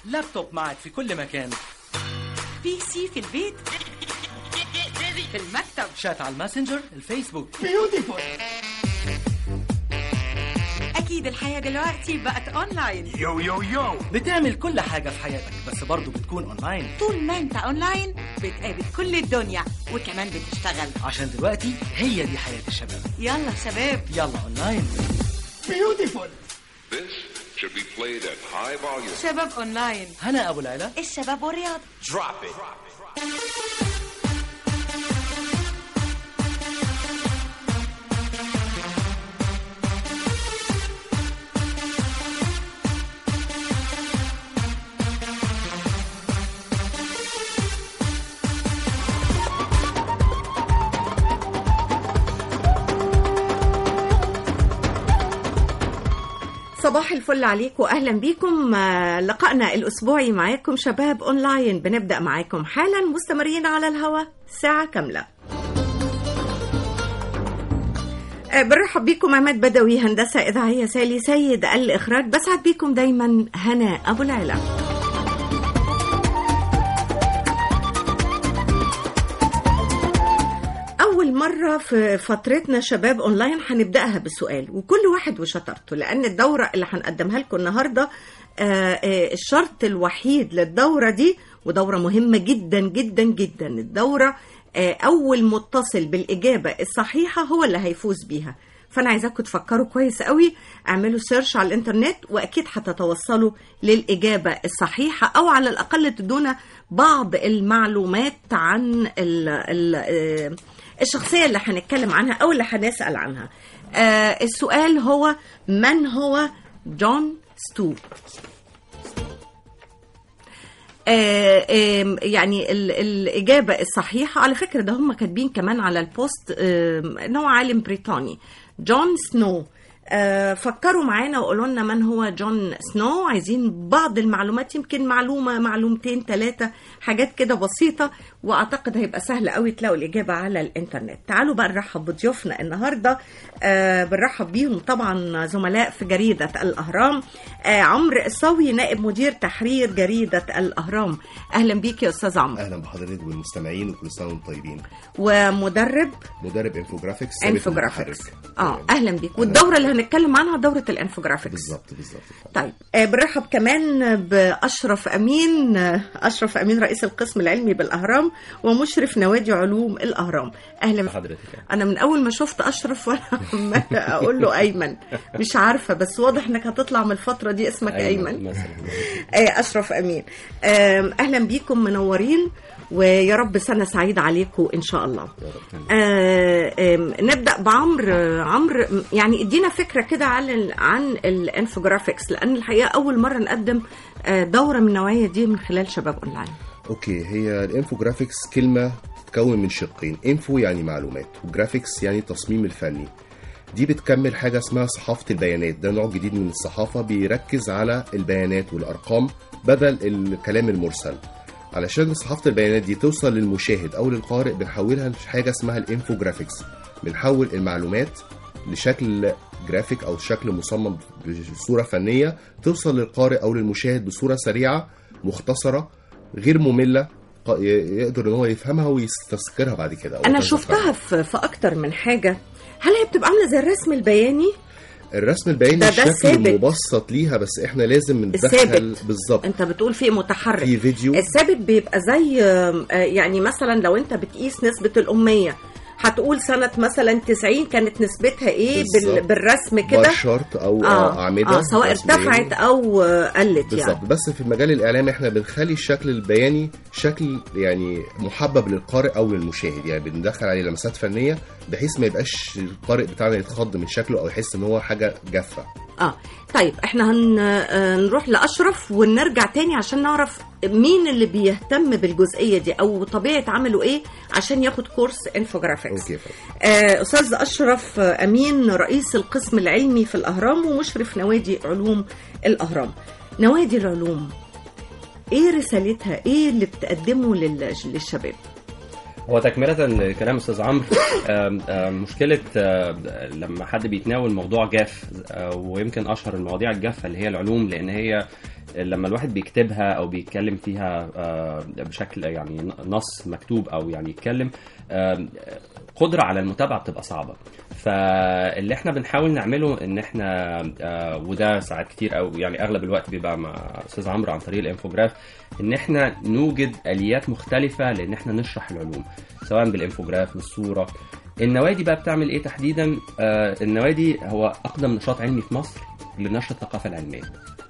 لابتوب معك في كل مكان بي سي في البيت في المكتب شات على الماسنجر الفيسبوك أكيد الحياة دلوقتي بقت أونلاين يو يو يو بتعمل كل حاجة في حياتك بس برضه بتكون اونلاين طول ما أنت أونلاين بتقابل كل الدنيا وكمان بتشتغل عشان دلوقتي هي دي حياة الشباب يلا شباب يلا اونلاين This should be played at high volume. شباب أونلاين هنا ابو العلا الشباب والرياضة Drop it. صباح الفل عليكم واهلا بيكم آه، لقائنا الاسبوعي معاكم شباب اونلاين بنبدا معاكم حالا مستمرين على الهواء ساعه كامله آه، بنرحب بيكم عماد بدوي هندسه اذاعيه سالي سيد الاخراج بسعد بيكم دايما هنا ابو العلا أول مرة في فترتنا شباب أونلاين هنبدأها بسؤال وكل واحد وشطارته لأن الدورة اللي هنقدمها لكم النهاردة آه، آه، الشرط الوحيد للدورة دي ودورة مهمة جدا جدا جدا الدورة آه، أول متصل بالإجابة الصحيحة هو اللي هيفوز بيها فأنا عايزاكم تفكروا كويس قوي اعملوا سيرش على الإنترنت وأكيد هتتوصلوا للإجابة الصحيحة أو على الأقل تدونا بعض المعلومات عن ال ال آه، الشخصية اللي هنتكلم عنها أو اللي هنسأل عنها آه السؤال هو من هو جون ستو آه آم، يعني ال- الإجابة الصحيحة على فكرة ده هم كاتبين كمان على البوست آم، إن هو عالم بريطاني جون سنو آه، فكروا معانا وقولوا لنا من هو جون سنو عايزين بعض المعلومات يمكن معلومة معلومتين ثلاثة حاجات كده بسيطة وأعتقد هيبقى سهل قوي تلاقوا الإجابة على الإنترنت تعالوا بقى نرحب بضيوفنا النهاردة آه، بنرحب بيهم طبعا زملاء في جريدة الأهرام آه، عمرو الصاوي نائب مدير تحرير جريدة الأهرام أهلا بيك يا أستاذ عمرو اهلا بحضرتك والمستمعين وكل سنه وانتم طيبين ومدرب مدرب انفوجرافيكس ثابت انفوجرافيكس المتحرك. اه اهلا بيك والدوره اللي هنتكلم عنها دوره الانفوجرافيكس بالظبط بالظبط طيب آه، بنرحب كمان باشرف امين آه، اشرف امين رئيس القسم العلمي بالاهرام ومشرف نوادي علوم الاهرام اهلا حضرتك انا من اول ما شفت اشرف وانا عماله اقول له ايمن مش عارفه بس واضح انك هتطلع من الفتره دي اسمك ايمن مثلا آه، اشرف امين آم، اهلا بيكم منورين ويا رب سنه سعيده عليكم ان شاء الله آه، آم، نبدا بعمر آه، عمرو م- يعني ادينا فكره كده عن ال- عن الانفوجرافيكس لان الحقيقه اول مره نقدم آه، دوره من النوعيه دي من خلال شباب اونلاين اوكي هي الانفوجرافيكس كلمه تتكون من شقين انفو يعني معلومات وجرافيكس يعني التصميم الفني دي بتكمل حاجه اسمها صحافه البيانات ده نوع جديد من الصحافه بيركز على البيانات والارقام بدل الكلام المرسل علشان صحافه البيانات دي توصل للمشاهد او للقارئ بنحولها لحاجه اسمها الانفوجرافيكس بنحول المعلومات لشكل جرافيك او شكل مصمم بصوره فنيه توصل للقارئ او للمشاهد بصوره سريعه مختصره غير ممله ق- ي- يقدر ان هو يفهمها ويستذكرها بعد كده أو انا يتذكرها. شفتها في في اكتر من حاجه هل هي بتبقى عامله زي الرسم البياني الرسم البياني ده- ده الشكل الثابت. مبسط ليها بس احنا لازم ندخل الثابت. بالظبط انت بتقول فيه متحرك في فيديو الثابت بيبقى زي آم، آه، يعني مثلا لو انت بتقيس نسبة الأمية هتقول سنة مثلا 90 كانت نسبتها ايه بال... بالظبط. بالرسم بار كده شارت او آه. اعمده اه سواء رسمياً. ارتفعت او آه، قلت بالظبط يعني بس في المجال الاعلامي احنا بنخلي الشكل البياني شكل يعني محبب للقارئ او للمشاهد يعني بندخل عليه لمسات فنيه بحيث ما يبقاش القارئ بتاعنا يتخض من شكله او يحس ان هو حاجه جافه اه طيب احنا هن... آه، نروح لأشرف ونرجع تاني عشان نعرف مين اللي بيهتم بالجزئية دي او طبيعة عمله ايه عشان ياخد كورس انفوجرافيكس اوكي فضل. آه، أستاذ أشرف آه، أمين رئيس القسم العلمي في الأهرام ومشرف نوادي علوم الأهرام نوادي العلوم إيه رسالتها؟ إيه اللي بتقدمه لل- للشباب؟ هو تكملة لكلام استاذ عمرو آم، آم، مشكلة آم، لما حد بيتناول موضوع جاف آه، ويمكن اشهر المواضيع الجافة اللي هي العلوم لان هي لما الواحد بيكتبها او بيتكلم فيها آه، بشكل يعني نص مكتوب او يعني يتكلم آم، قدرة على المتابعة بتبقى صعبة فاللي احنا بنحاول نعمله ان احنا آه، وده ساعات كتير او يعني اغلب الوقت بيبقى مع استاذ عمرو عن طريق الانفوجراف ان احنا نوجد اليات مختلفه لان احنا نشرح العلوم سواء بالانفوجراف بالصوره النوادي بقى بتعمل ايه تحديدا آه النوادي هو اقدم نشاط علمي في مصر لنشر الثقافه العلميه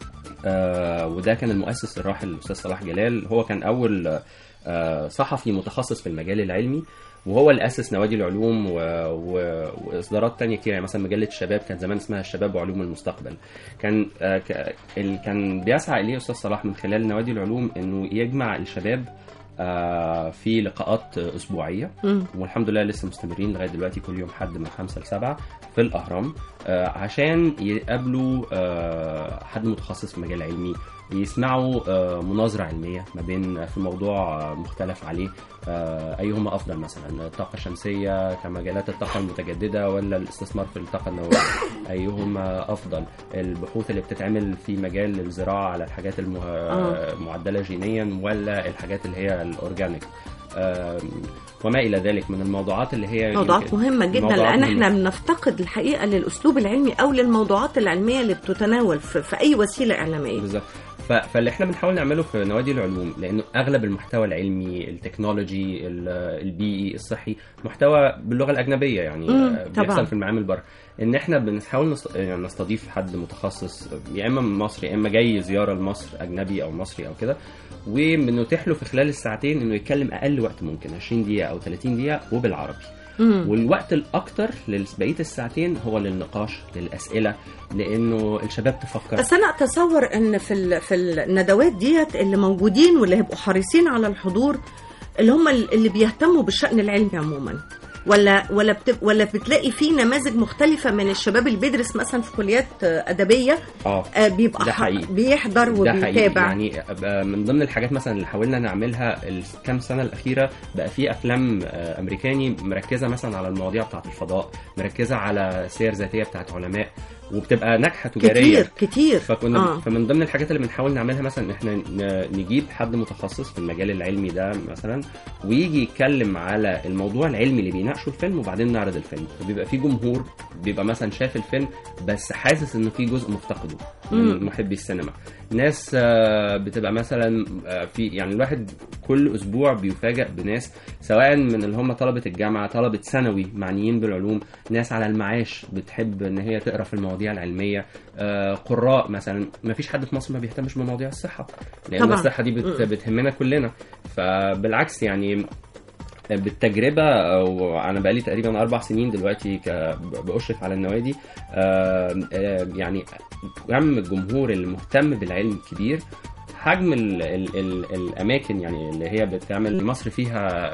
آه وده كان المؤسس الراحل الاستاذ صلاح جلال هو كان اول آه صحفي متخصص في المجال العلمي وهو اللي اسس نوادي العلوم و... و... واصدارات تانية كتير يعني مثلا مجله الشباب كان زمان اسمها الشباب وعلوم المستقبل كان آه ك... ال... كان بيسعى اليه استاذ صلاح من خلال نوادي العلوم انه يجمع الشباب آه في لقاءات اسبوعيه مم. والحمد لله لسه مستمرين لغايه دلوقتي كل يوم حد من خمسة لسبعة في الاهرام آه عشان يقابلوا آه حد متخصص في مجال علمي يسمعوا آه مناظره علميه ما بين في موضوع آه، مختلف عليه آه ايهما افضل مثلا الطاقه الشمسيه كمجالات الطاقه المتجدده ولا الاستثمار في الطاقه النوويه ايهما افضل البحوث اللي بتتعمل في مجال الزراعه على الحاجات المه... آه. معدله جينيا ولا الحاجات اللي هي الاورجانيك آم، وما الى ذلك من الموضوعات اللي هي موضوعات يمكن- مهمة جدا موضوعات لأن مهمة. احنا بنفتقد الحقيقة للأسلوب العلمي أو للموضوعات العلمية اللي بتتناول في, في أي وسيلة إعلامية بالظبط ف- فاللي احنا بنحاول نعمله في نوادي العلوم لانه اغلب المحتوى العلمي التكنولوجي ال- البيئي الصحي محتوى باللغه الاجنبيه يعني مم، آه، طبعاً. بيحصل في المعامل بره ان احنا بنحاول نست- يعني نستضيف حد متخصص يا اما من مصر يا اما جاي زياره لمصر اجنبي او مصري او كده وبنتيح له في خلال الساعتين انه يتكلم اقل وقت ممكن 20 دقيقه او 30 دقيقه وبالعربي مم. والوقت الاكتر لبقيه الساعتين هو للنقاش للاسئله لانه الشباب تفكر بس أنا أتصور إن في ال- في الندوات ديت اللي موجودين واللي هيبقوا حريصين على الحضور اللي هم اللي بيهتموا بالشأن العلمي عموما ولا ولا بتب ولا بتلاقي في نماذج مختلفة من الشباب اللي بيدرس مثلا في كليات آه، أدبية اه آه، بيبقى ده ح- حقيقي. بيحضر ده حقيقي وبيتابع يعني آه، من ضمن الحاجات مثلا اللي حاولنا نعملها الكام سنه الاخيره بقى في افلام آه، امريكاني مركزه مثلا على المواضيع بتاعه الفضاء مركزه على سير ذاتيه بتاعه علماء وبتبقى ناجحه تجاريا كتير كتير فكنا آه. آه. فمن ضمن الحاجات اللي بنحاول نعملها مثلا ان احنا ن- نجيب حد متخصص في المجال العلمي ده مثلا ويجي يتكلم على الموضوع العلمي اللي بيناقشه الفيلم وبعدين نعرض الفيلم فبيبقى في جمهور بيبقى مثلا شاف الفيلم بس حاسس انه في جزء مفتقده من مم. محبي السينما ناس آه، بتبقى مثلا آه، في يعني الواحد كل اسبوع بيفاجئ بناس سواء من اللي هم طلبه الجامعه طلبه ثانوي معنيين بالعلوم ناس على المعاش بتحب ان هي تقرا في المواضيع العلميه آه، قراء مثلا ما فيش حد في مصر ما بيهتمش بمواضيع الصحه لان طبعاً. الصحه دي بت مم. بتهمنا كلنا فبالعكس يعني بالتجربه وانا بقالي تقريبا اربع سنين دلوقتي ك- باشرف على النوادي آه، آه، يعني كم الجمهور المهتم بالعلم كبير حجم ال ال ال الاماكن يعني اللي هي بتعمل مصر فيها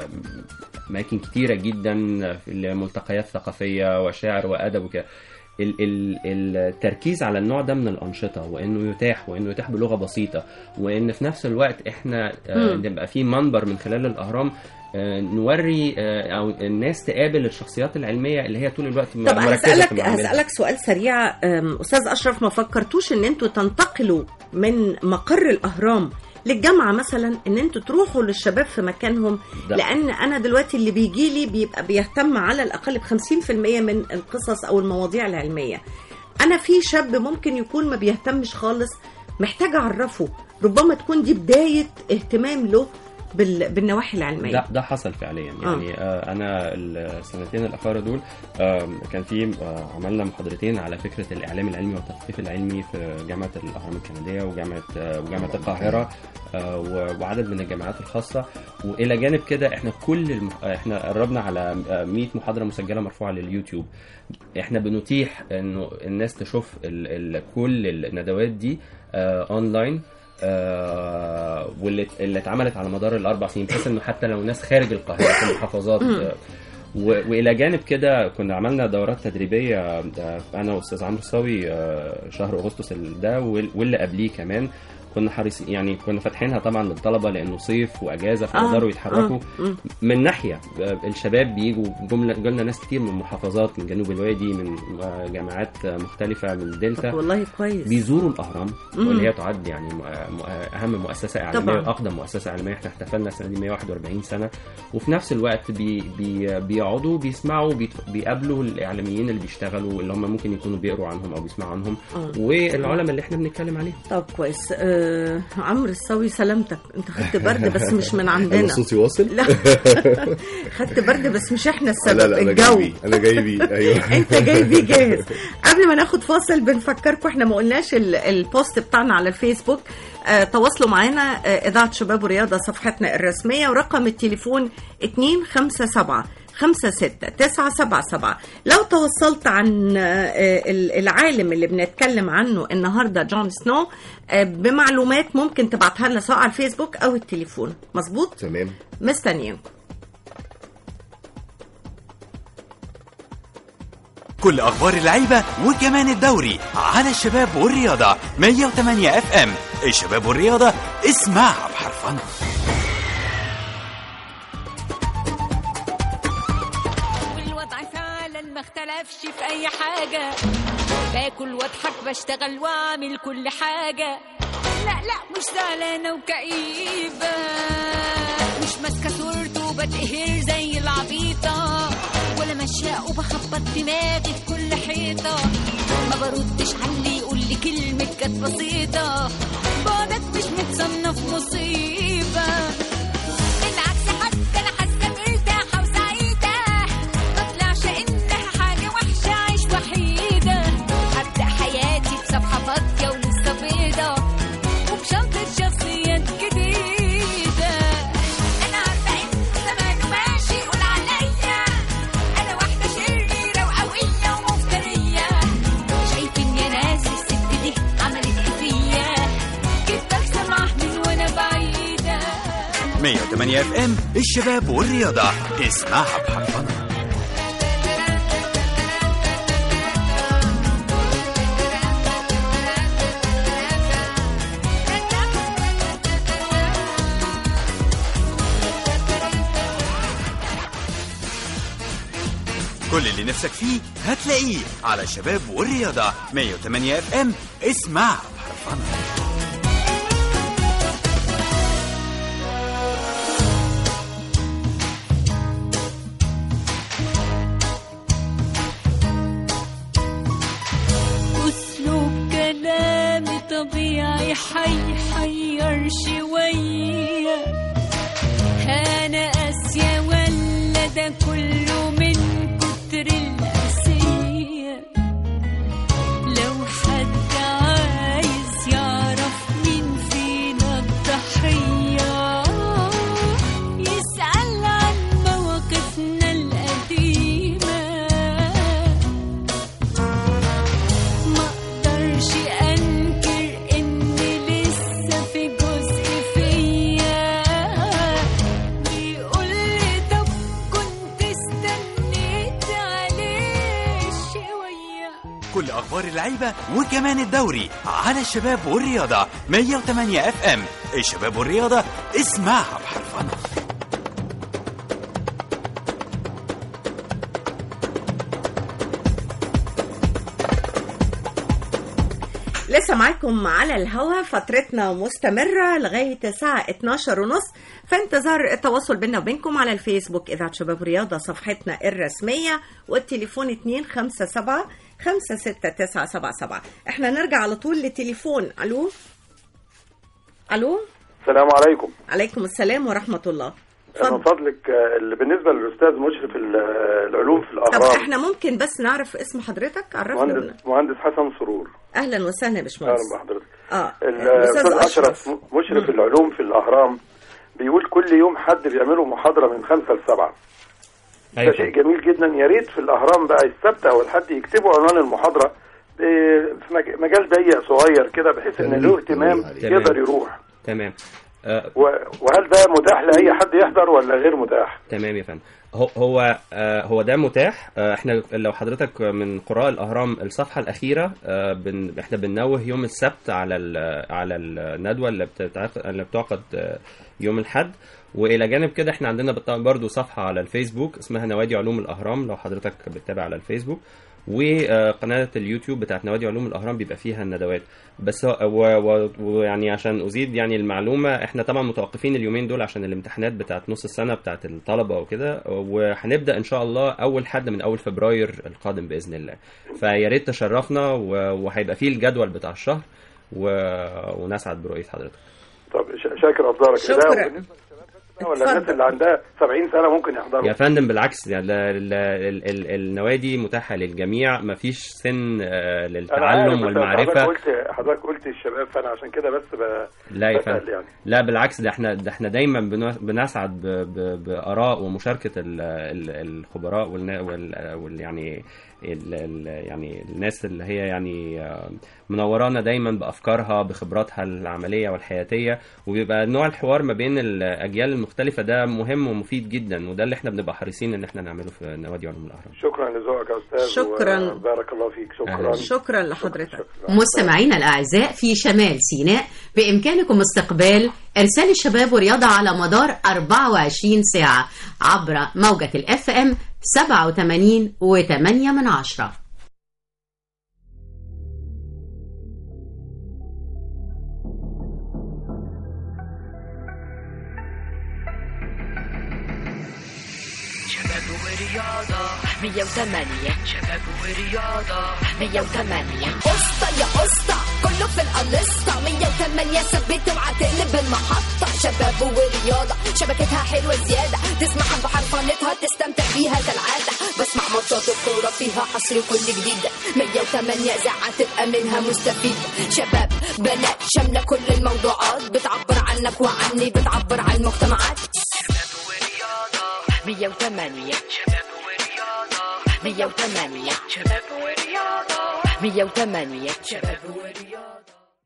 اماكن كتيره جدا في الملتقيات ثقافيه وشعر وادب وكده ال- ال- التركيز على النوع ده من الانشطه وانه يتاح وانه يتاح بلغه بسيطه وان في نفس الوقت احنا آه، مم. نبقى في منبر من خلال الاهرام آه، نوري آه، او الناس تقابل الشخصيات العلميه اللي هي طول الوقت طب انا مركزة في هسألك معاملها. هسألك سؤال سريع أم، استاذ اشرف ما فكرتوش ان انتوا تنتقلوا من مقر الاهرام للجامعه مثلا ان انتوا تروحوا للشباب في مكانهم ده. لان انا دلوقتي اللي بيجي لي بيبقى بيهتم على الاقل ب 50% من القصص او المواضيع العلميه انا في شاب ممكن يكون ما بيهتمش خالص محتاج اعرفه ربما تكون دي بدايه اهتمام له بال... بالنواحي العلميه ده ده حصل فعليا يعني آه انا السنتين الاخيره دول آه كان في آه عملنا محاضرتين على فكره الاعلام العلمي والتثقيف العلمي في جامعه الاهرام الكنديه وجامعه آه وجامعه القاهره آه و- وعدد من الجامعات الخاصه والى جانب كده احنا كل المح... احنا قربنا على آه، 100 محاضره مسجله مرفوعه لليوتيوب احنا بنتيح انه الناس تشوف ال... ال... كل الندوات دي آه اونلاين آه واللي اللي اتعملت على مدار الاربع سنين بحيث انه حتى لو ناس خارج القاهره في المحافظات آه، و- والى جانب كده كنا عملنا دورات تدريبيه آه، انا واستاذ عمرو الصاوي آه، شهر اغسطس ال- ده وال- واللي قبليه كمان كنا حريصين يعني كنا فاتحينها طبعا للطلبه لانه صيف واجازه آه، فيقدروا يتحركوا آه، مم. من ناحيه آه، الشباب بيجوا جمله جالنا ناس كتير من محافظات من جنوب الوادي من آه، جامعات آه، مختلفه من الدلتا طب والله كويس بيزوروا الاهرام مم. واللي هي تعد يعني م- م- اهم مؤسسه اعلاميه طبعاً. واقدم مؤسسه اعلاميه احنا احتفلنا السنه دي 141 سنه وفي نفس الوقت بي بي بيقعدوا بيسمعوا بيت- بيقابلوا الاعلاميين اللي بيشتغلوا اللي هم ممكن يكونوا بيقروا عنهم او بيسمعوا عنهم آه. والعلماء اللي احنا بنتكلم عليهم طب كويس آه عمرو الصاوي سلامتك انت خدت برد بس مش من انا عندنا صوتي واصل لا خدت برد بس مش احنا السبب لا لا انا الجو جاي بيه انا جاي بيه ايوه انت جاي بيه جاهز قبل ما ناخد فاصل بنفكركم احنا ما قلناش ال- البوست بتاعنا على الفيسبوك آه تواصلوا معانا آه اذاعه شباب ورياضه صفحتنا الرسميه ورقم التليفون 257 خمسة ستة تسعة سبعة سبعة لو توصلت عن آه، ال- العالم اللي بنتكلم عنه النهاردة جون سنو آه، بمعلومات ممكن تبعتها لنا سواء على الفيسبوك أو التليفون مظبوط تمام مستنيينكم كل اخبار اللعيبه وكمان الدوري على الشباب والرياضه 108 اف ام الشباب والرياضه اسمعها بحرفنه والوضع فعلا ما اختلفش في اي حاجة باكل واضحك بشتغل واعمل كل حاجة لا لا مش زعلانة وكئيبة مش ماسكة صورته وبتقهر زي العبيطة ولا ماشية وبخبط دماغي في كل حيطة ما بردش على اللي يقول لي كلمة كانت بسيطة بعدك مش متصنف مصيبة بالعكس حتى انا حاسه مرتاحه وسعيده ما طلعش انها حاجه وحشه عيش وحيده هبدا حياتي بصفحه فاضيه ولسه بيضه وبشنطه شخصيات جديده انا عارفه ان زمانه ماشي يقول عليا انا واحده شريره وقويه ومفتريه شايفين يا ناس الست دي عملت ايه فيا كنت بسمع من وانا بعيده 108 اف ام الشباب والرياضه اسمعها بحرفنه كل اللي نفسك فيه هتلاقيه على الشباب والرياضه 108 اف ام اسمعها بحرفنه أسلوب كلامي طبيعي حيحير شوية أنا قاسية ولا ده كله من كتر القاسية لو حد عايز يعرف مين فينا الضحية يسأل عن مواقفنا القديمة ما اقدرش انكر ان لسه في جزء فيا بيقول لي طب كنت استنيت عليه شويه كل اخبار اللعيبه وكمان الدوري على الشباب والرياضه 108 اف ام الشباب والرياضه اسمعها بحرفنه لسه معاكم على الهوا فترتنا مستمرة لغاية الساعة 12 ونص في انتظار التواصل بينا وبينكم على الفيسبوك إذاعة شباب رياضة صفحتنا الرسمية والتليفون 257 56977 احنا نرجع على طول لتليفون ألو ألو السلام عليكم عليكم السلام ورحمة الله من اتفضل فضلك آه، اللي بالنسبه للاستاذ مشرف ال- العلوم في طب الاهرام احنا ممكن بس نعرف اسم حضرتك عرفنا مهندس مهندس حسن سرور اهلا وسهلا يا اهلا باشمهندس بحضرتك اه الاستاذ اشرف م- مشرف العلوم في الاهرام بيقول كل يوم حد بيعملوا محاضره من خمسة لسبعة ده شيء جميل جدا يا ريت في الاهرام بقى السبت او الحد يكتبوا عنوان المحاضره آه، في مج- مجال ضيق صغير كده بحيث ان له اهتمام تمام. يقدر يروح تمام آه، و- وهل ده متاح لاي حد يحضر ولا غير متاح تمام يا فندم هو هو آه، هو ده متاح آه، احنا لو حضرتك من قراء الاهرام الصفحه الاخيره آه، بن احنا بننوه يوم السبت على ال- على الندوه اللي بتتعقد اللي بتعقد آه، يوم الاحد والى جانب كده احنا عندنا بت- برضو صفحه على الفيسبوك اسمها نوادي علوم الاهرام لو حضرتك بتتابع على الفيسبوك وقناه اليوتيوب بتاعت نوادي علوم الاهرام بيبقى فيها الندوات بس هو- و- و- ويعني عشان ازيد يعني المعلومه احنا طبعا متوقفين اليومين دول عشان الامتحانات بتاعت نص السنه بتاعت الطلبه وكده وهنبدا ان شاء الله اول حد من اول فبراير القادم باذن الله فيا ريت تشرفنا و- وهيبقى فيه الجدول بتاع الشهر و... ونسعد برؤيه حضرتك طب ش- شاكر افضلك شكرا. ده بالنسبه للشباب بقى ولا الناس اللي عندها 70 سنه ممكن يحضروا يا فندم بالعكس يعني ال- ال- ال- ال- النوادي متاحه للجميع مفيش سن آه، انا عارف للتعلم بس والمعرفه حضرتك قلت حضرتك قلت الشباب فانا عشان كده بس ب... لا يا بسأل فندم يعني لا بالعكس ده احنا ده احنا دايما بن- بنسعد ب- ب- باراء ومشاركه ال- ال- الخبراء والنا- وال وال- يعني ال ال يعني الناس اللي هي يعني آه، منورانا دايما بافكارها بخبراتها العمليه والحياتيه وبيبقى نوع الحوار ما بين الاجيال المختلفه ده مهم ومفيد جدا وده اللي احنا بنبقى حريصين ان احنا نعمله في نوادي علوم الاهرام شكرا لذوقك يا استاذ شكراً. بارك الله فيك شكرا أهلاً. شكرا لحضرتك مستمعينا الأعزاء في شمال سيناء بإمكانكم استقبال إرسال الشباب ورياضة على مدار 24 ساعة عبر موجة الاف ام 87 و8 من عشرة شباب ورياضة 108 شباب ورياضة 108 قسطة يا قسطة كله في القلسطة 108 ثبت وعتقلب المحطة شباب ورياضة شبكتها حلوة زيادة تسمعها بحرفنتها تستمتع بيها كالعادة بسمع ماتشات الكورة فيها حصر كل جديد 108 إذاعة تبقى منها مستفيد شباب بنات شاملة كل الموضوعات بتعبر عنك وعني بتعبر عن المجتمعات 108 شباب ورياضة 108 شباب ورياضة 108 شباب ورياضة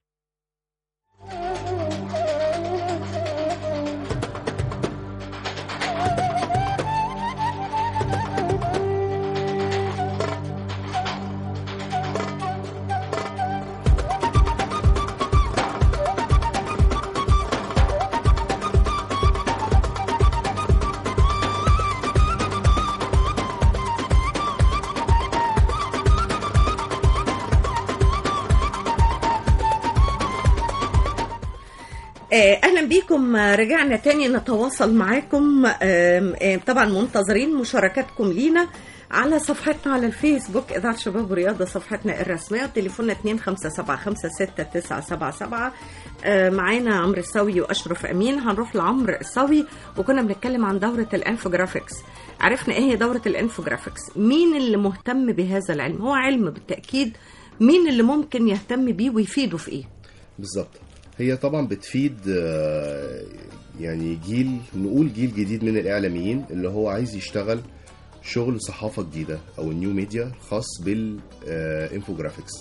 آه، اهلا بيكم آه، رجعنا تاني نتواصل معاكم آم، آم، طبعا منتظرين مشاركاتكم لينا على صفحتنا على الفيسبوك إذاعة شباب ورياضة صفحتنا الرسمية وتليفوننا 25756977 آه، معانا عمرو السوي وأشرف أمين هنروح لعمرو السوي وكنا بنتكلم عن دورة الانفوجرافيكس عرفنا ايه هي دورة الانفوجرافيكس مين اللي مهتم بهذا العلم هو علم بالتأكيد مين اللي ممكن يهتم بيه ويفيده في ايه بالظبط هي طبعا بتفيد آه، يعني جيل نقول جيل جديد من الاعلاميين اللي هو عايز يشتغل شغل صحافه جديده او النيو ميديا خاص بالانفوجرافيكس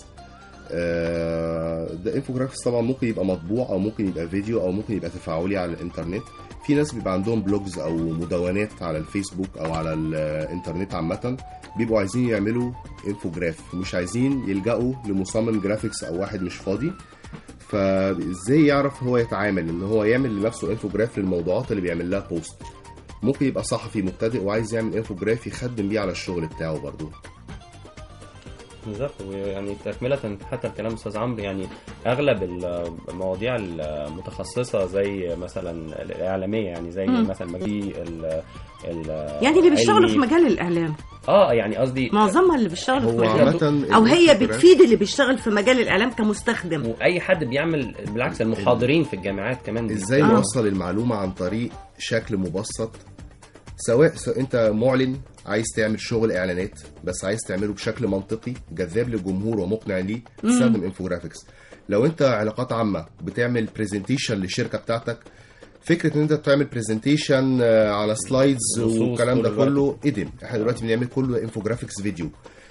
ده انفوجرافيكس طبعا ممكن يبقى مطبوع او ممكن يبقى فيديو او ممكن يبقى تفاعلي على الانترنت في ناس بيبقى عندهم بلوجز او مدونات على الفيسبوك او على الانترنت عامه بيبقوا عايزين يعملوا انفوجراف مش عايزين يلجأوا لمصمم جرافيكس او واحد مش فاضي فازاي يعرف هو يتعامل ان هو يعمل لنفسه انفوجراف للموضوعات اللي بيعمل لها بوست ممكن يبقى صحفي مبتدئ وعايز يعمل انفوجراف يخدم بيه على الشغل بتاعه برضه بالظبط ويعني تكملة حتى الكلام استاذ عمرو يعني اغلب المواضيع المتخصصة زي مثلا الاعلامية يعني زي مم. مثلا مجال ال ال يعني اللي بيشتغلوا في علمي. مجال الاعلام اه يعني قصدي معظمها اللي بيشتغلوا في هو مجال عامة او هي الانفوجراف- بتفيد اللي بيشتغل في مجال الاعلام كمستخدم واي حد بيعمل بالعكس المحاضرين في الجامعات كمان ازاي آه. نوصل المعلومه عن طريق شكل مبسط سواء س- انت معلن عايز تعمل شغل اعلانات بس عايز تعمله بشكل منطقي جذاب للجمهور ومقنع ليه مم. تستخدم انفوجرافيكس لو انت علاقات عامه بتعمل برزنتيشن للشركه بتاعتك فكره ان انت تعمل برزنتيشن على سلايدز نصوص والكلام ده طول الوقت. كله ادم احنا دلوقتي بنعمل كله انفوجرافيكس فيديو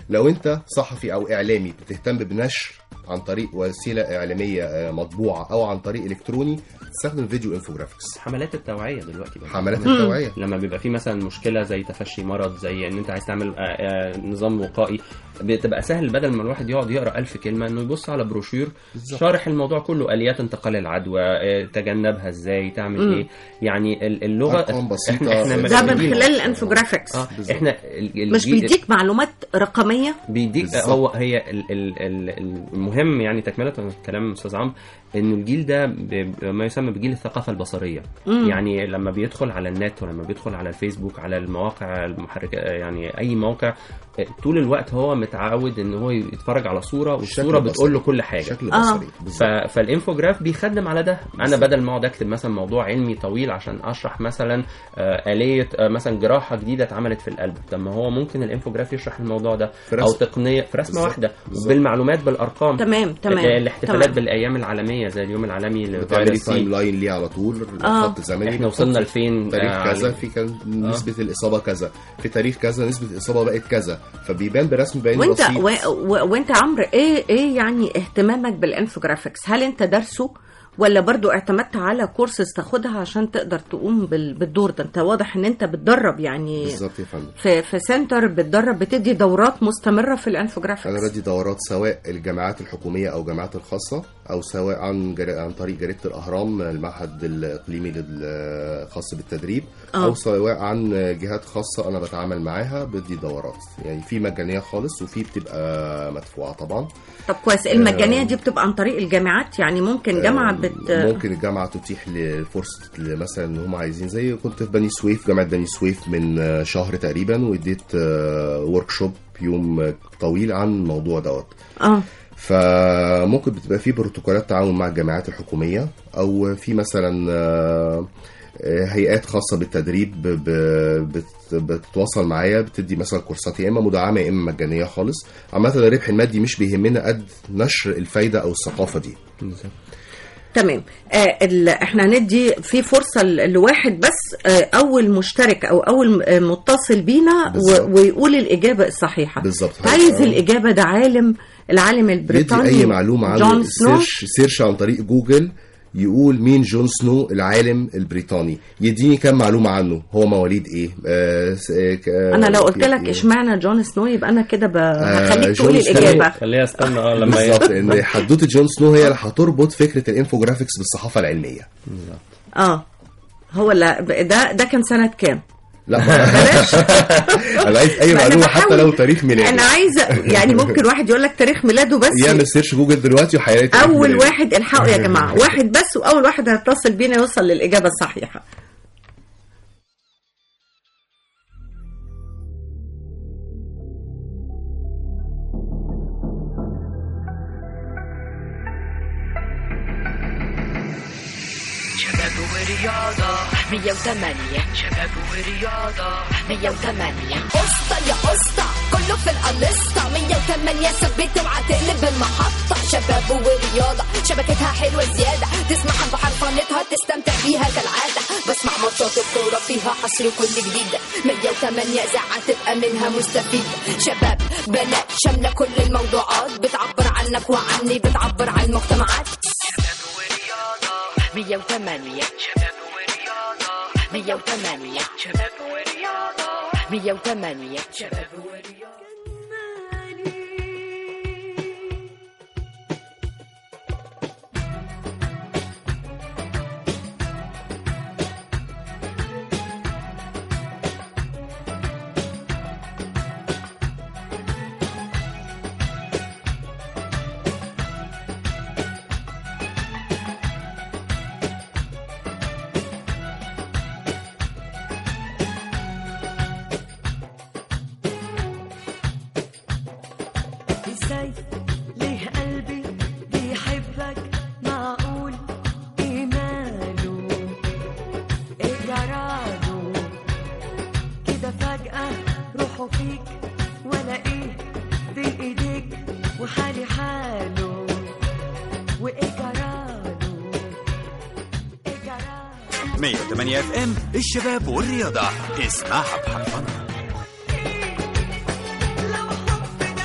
لو انت صحفي او اعلامي بتهتم بنشر عن طريق وسيله اعلاميه آه، مطبوعه او عن طريق الكتروني تستخدم فيديو انفوجرافيكس حملات التوعيه دلوقتي بقى. حملات التوعيه لما بيبقى في مثلا مشكله زي تفشي مرض زي ان انت عايز تعمل آه، آه، نظام وقائي بتبقى سهل بدل ما الواحد يقعد يقرا ألف كلمه انه يبص على بروشير بالظبط. شارح الموضوع كله اليات انتقال العدوى آه، تجنبها ازاي تعمل مم. ايه يعني ال- اللغه أرقام بسيطة. احنا احنا ده من مركزين. خلال الانفوجرافيكس اه احنا ال- مش الجيل- بيديك معلومات رقميه بيديك بالظبط. هو هي ال ال ال المهم يعني تكمله كلام استاذ عمرو ان الجيل ده ب- ما يسمى بجيل الثقافه البصريه مم. يعني لما بيدخل على النت ولما بيدخل على الفيسبوك على المواقع المحركه يعني اي موقع طول الوقت هو متعود ان هو يتفرج على صوره والصوره البصري. بتقول له كل حاجه شكل آه. بصري ف... بالظبط. فالانفوجراف بيخدم على ده انا بالظبط. بدل ما اقعد اكتب مثلا موضوع علمي طويل عشان اشرح مثلا آه، آلية آه، مثلا جراحة جديدة اتعملت في القلب طب ما هو ممكن الانفوجراف يشرح الموضوع ده في او رسم. تقنية في رسمة بالظبط. واحدة بالظبط. بالمعلومات بالارقام تمام تمام ال- الاحتفالات تمام. بالايام العالميه زي اليوم العالمي بتعملي لفيروس تايم سي لاين ليه على طول آه. خط زمني احنا وصلنا لفين تاريخ آه، كذا في كان نسبة الإصابة كذا في تاريخ كذا نسبة الإصابة بقت كذا فبيبان برسم بياني وانت بسيط و... و... وانت عمرو ايه ايه يعني اهتمامك بالانفوجرافيكس هل انت درسه ولا برضو اعتمدت على كورسز تاخدها عشان تقدر تقوم بال... بالدور ده انت واضح ان انت بتدرب يعني بالظبط يا فندم في في سنتر بتدرب بتدي دورات مستمره في الانفوجرافيكس أنا بدي دورات سواء الجامعات الحكومية أو الجامعات الخاصة أو سواء عن جر... عن طريق جريدة الأهرام المعهد الإقليمي الخاص بالتدريب آه. أو سواء عن جهات خاصة أنا بتعامل معاها بدي دورات يعني في مجانية خالص وفي بتبقى مدفوعة طبعا طب كويس المجانيه دي بتبقى عن طريق الجامعات يعني ممكن جامعه بت ممكن الجامعه تتيح لفرصه مثلا ان هم عايزين زي كنت في بني سويف جامعه بني سويف من آه، شهر تقريبا واديت ورك شوب يوم آه، طويل عن الموضوع دوت اه فممكن بتبقى في بروتوكولات تعاون مع الجامعات الحكوميه او في مثلا آه، آه، هيئات خاصه بالتدريب ب- بت- بتتواصل معايا بتدي مثلا كورسات يا اما مدعمه يا اما مجانيه خالص عامه الربح المادي مش بيهمنا قد نشر الفايده او الثقافه دي تمام آه ال... احنا هندي في فرصه ل- لواحد بس آه اول مشترك او اول آه، متصل بينا بالظبط. و... ويقول الاجابه الصحيحه بالظبط. عايز آه. الاجابه ده عالم العالم يدي البريطاني اي معلومه عنه جون سنو سيرش سيرش عن طريق جوجل يقول مين جون سنو العالم البريطاني يديني كام معلومه عنه هو مواليد ايه آه س- آه ك- آه انا لو قلت يعني لك اشمعنى جون سنو يبقى انا كده ب... هخليك جون تقول سنو. الاجابه خليها استنى اه لما بالظبط ان حدوته جون سنو هي اللي هتربط فكره الانفوجرافيكس بالصحافه العلميه اه هو لا ده ده كان سنه كام لا ما انا عايز اي ما أنا معلومه حتى بحاول- لو تاريخ ميلاده انا عايزه يعني ممكن واحد يقول لك تاريخ ميلاده بس يعمل سيرش جوجل دلوقتي وهيلاقي تاريخ اول ميلاده. واحد الحقوا يا جماعه واحد بس واول واحد هيتصل بينا يوصل للاجابه الصحيحه شباب ورياضة 108 شباب ورياضة 108 قسطة يا قسطة كله في القلسطة 108 ثبت وعتقلب المحطة شباب ورياضة شبكتها حلوة زيادة تسمعها بحرفنتها تستمتع بيها كالعادة بسمع ماتشات الكورة فيها حصر كل جديد 108 إذاعة تبقى منها مستفيد شباب بنات شاملة كل الموضوعات بتعبر عنك وعني بتعبر عن المجتمعات 108 شباب ورياضة 108 شباب ورياضة 108 شباب ورياضة ازاي ليه قلبي بيحبك معقول ايه ماله ايه جراله كده فجأة روحه فيك ولا ايه بين ايديك وحالي حاله وايه جراله ايه جراله 108 اف ام الشباب والرياضة اسمعها بحرفنة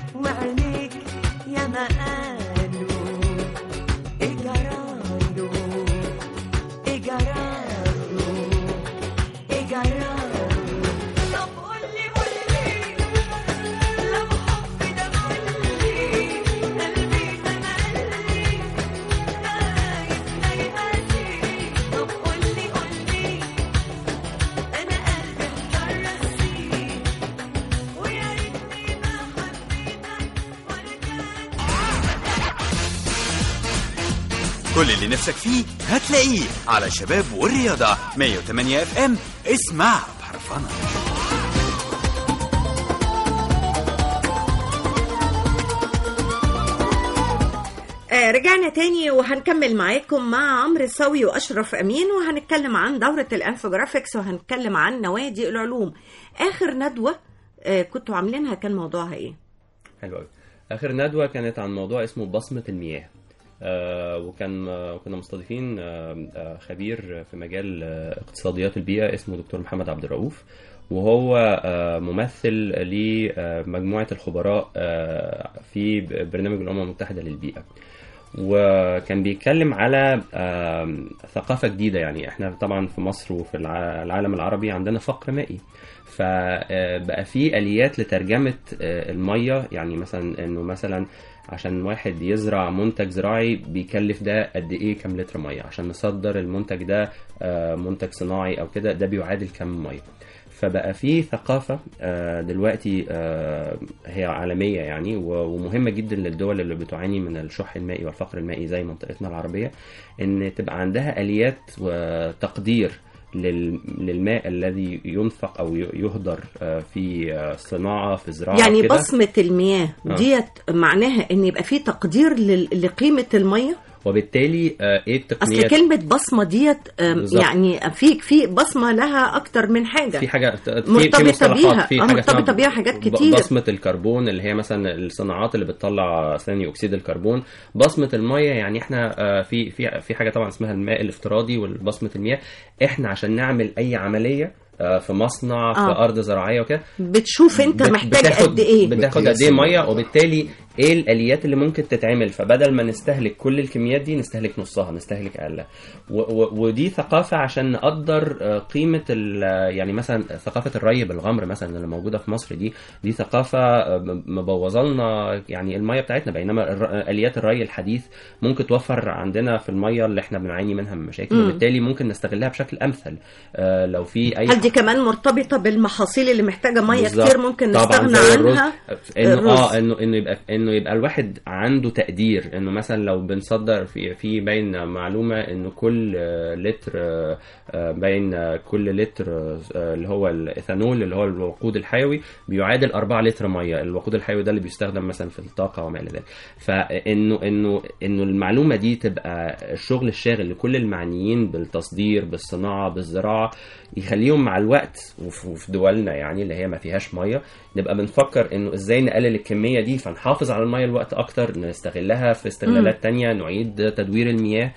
وعينيك يا ما قالوا ايه جراله ايه جراله ايه جراله طب قولي قولي لو حبي ده قولي قلبي تملي خايف لا يقاسي طب قولي قولي انا قلبي مكرس فيه ويا ريتني ما حبيتك ولا كان كل اللي نفسك فيه هتلاقيه على شباب والرياضة 108 اف ام اسمع بحرفنة آه رجعنا تاني وهنكمل معاكم مع عمرو السوي واشرف امين وهنتكلم عن دوره الانفوجرافيكس وهنتكلم عن نوادي العلوم اخر ندوه آه كنتوا عاملينها كان موضوعها ايه حلو قوي اخر ندوه كانت عن موضوع اسمه بصمه المياه آه وكان آه كنا مستضيفين آه آه خبير في مجال آه اقتصاديات البيئه اسمه دكتور محمد عبد الرؤوف وهو آه ممثل لمجموعه الخبراء آه في برنامج الامم المتحده للبيئه وكان بيتكلم على آم، ثقافة جديدة يعني احنا طبعا في مصر وفي الع- العالم العربي عندنا فقر مائي فبقى في آليات لترجمة آه، المية يعني مثلا انه مثلا عشان واحد يزرع منتج زراعي بيكلف ده قد ايه كام لتر مية عشان نصدر المنتج ده آه، منتج صناعي او كده ده بيعادل كام مية فبقى في ثقافة آه، دلوقتي آه، هي عالمية يعني و- ومهمة جدا للدول اللي بتعاني من الشح المائي والفقر المائي زي منطقتنا العربية ان تبقى عندها آليات وتقدير لل- للماء الذي ينفق او ي- يهدر آه، في آه، صناعة في زراعة يعني كده. بصمه المياه آه. ديت معناها ان يبقى في تقدير لل- لقيمه الميه وبالتالي آه، ايه اصل التقنيات كلمه بصمه ديت آم، بالظبط. يعني في في بصمه لها اكتر من حاجه في حاجه في في مرتبطة مصطلحات بيها. في آه، حاجه مرتبطة اسمها بيها حاجات ب- كتير. بصمه الكربون اللي هي مثلا الصناعات اللي بتطلع ثاني اكسيد الكربون بصمه الميه يعني احنا آه، في في في حاجه طبعا اسمها الماء الافتراضي وبصمه المياه احنا عشان نعمل اي عمليه آه، في مصنع في آه. ارض زراعيه وكده بتشوف انت بت- محتاج بتاخد- قد ايه بتاخد قد ايه ميه وبالتالي ايه الاليات اللي ممكن تتعمل فبدل ما نستهلك كل الكميات دي نستهلك نصها نستهلك اقلها و- و- ودي ثقافه عشان نقدر آه، قيمه ال- يعني مثلا ثقافه الري بالغمر مثلا اللي موجوده في مصر دي دي ثقافه آه، م- مبوظه لنا يعني الميه بتاعتنا بينما الر- اليات الري الحديث ممكن توفر عندنا في الميه اللي احنا بنعاني منها من مشاكل مم. وبالتالي ممكن نستغلها بشكل امثل آه، لو في اي هل دي كمان مرتبطه بالمحاصيل اللي محتاجه ميه بالظبط. كتير ممكن طبعاً نستغنى زي الرز. عنها انه الرز. اه انه انه يبقى انه يبقى الواحد عنده تقدير انه مثلا لو بنصدر في في باين معلومه انه كل آه، لتر آه، آه، باين آه، كل لتر آه، اللي هو الايثانول اللي هو الوقود الحيوي بيعادل 4 لتر ميه الوقود الحيوي ده اللي بيستخدم مثلا في الطاقه وما الى ذلك فانه انه انه المعلومه دي تبقى الشغل الشاغل لكل المعنيين بالتصدير بالصناعه بالزراعه يخليهم مع الوقت وف- وفي دولنا يعني اللي هي ما فيهاش ميه نبقى بنفكر انه ازاي نقلل الكميه دي فنحافظ على الميه الوقت اكتر نستغلها في استغلالات مم. تانية نعيد تدوير المياه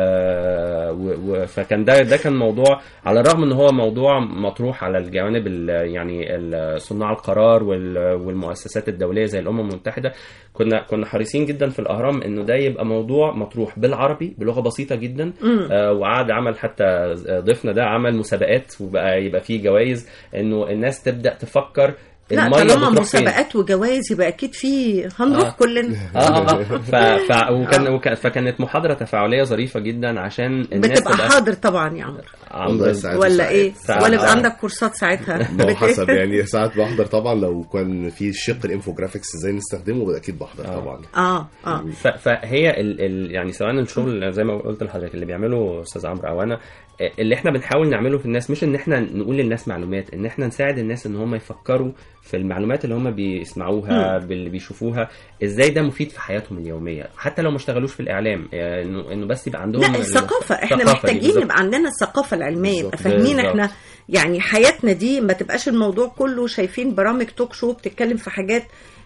آه و و فكان ده ده كان موضوع على الرغم ان هو موضوع مطروح على الجوانب ال- يعني ال- صناع القرار وال- والمؤسسات الدوليه زي الامم المتحده كنا كنا حريصين جدا في الاهرام انه ده يبقى موضوع مطروح بالعربي بلغه بسيطه جدا مم. آه، وقعد عمل حتى ضيفنا ده عمل مسابقات وبقى يبقى فيه جوائز انه الناس تبدا تفكر لا المية طالما بتروح فين. مسابقات وجوائز يبقى اكيد في هنروح آه. كلنا اه اه اه ف... ف... وكان وكان فكانت محاضره تفاعليه ظريفه جدا عشان الناس بتبقى تبقى حاضر طبعا يا عمرو عمرو ولا ايه ساعات. ولا يبقى آه. عندك كورسات ساعتها ما هو بت- حسب يعني ساعات بحضر طبعا لو كان في شق الانفوجرافيكس ازاي نستخدمه اكيد بحضر طبعا اه اه ف... فهي ال... ال... يعني سواء الشغل زي ما قلت لحضرتك اللي بيعمله استاذ عمرو او انا اللي احنا بنحاول نعمله في الناس مش ان احنا نقول للناس معلومات ان احنا نساعد الناس ان هم يفكروا في المعلومات اللي هم بيسمعوها مم. باللي بيشوفوها ازاي ده مفيد في حياتهم اليوميه حتى لو ما اشتغلوش في الاعلام يعني انه انه بس يبقى عندهم لا الثقافة احنا الثقافة دي محتاجين بالظبط. يبقى عندنا الثقافة العلمية يبقى فاهمين بالظبط. احنا يعني حياتنا دي ما تبقاش الموضوع كله شايفين برامج توك شو بتتكلم في حاجات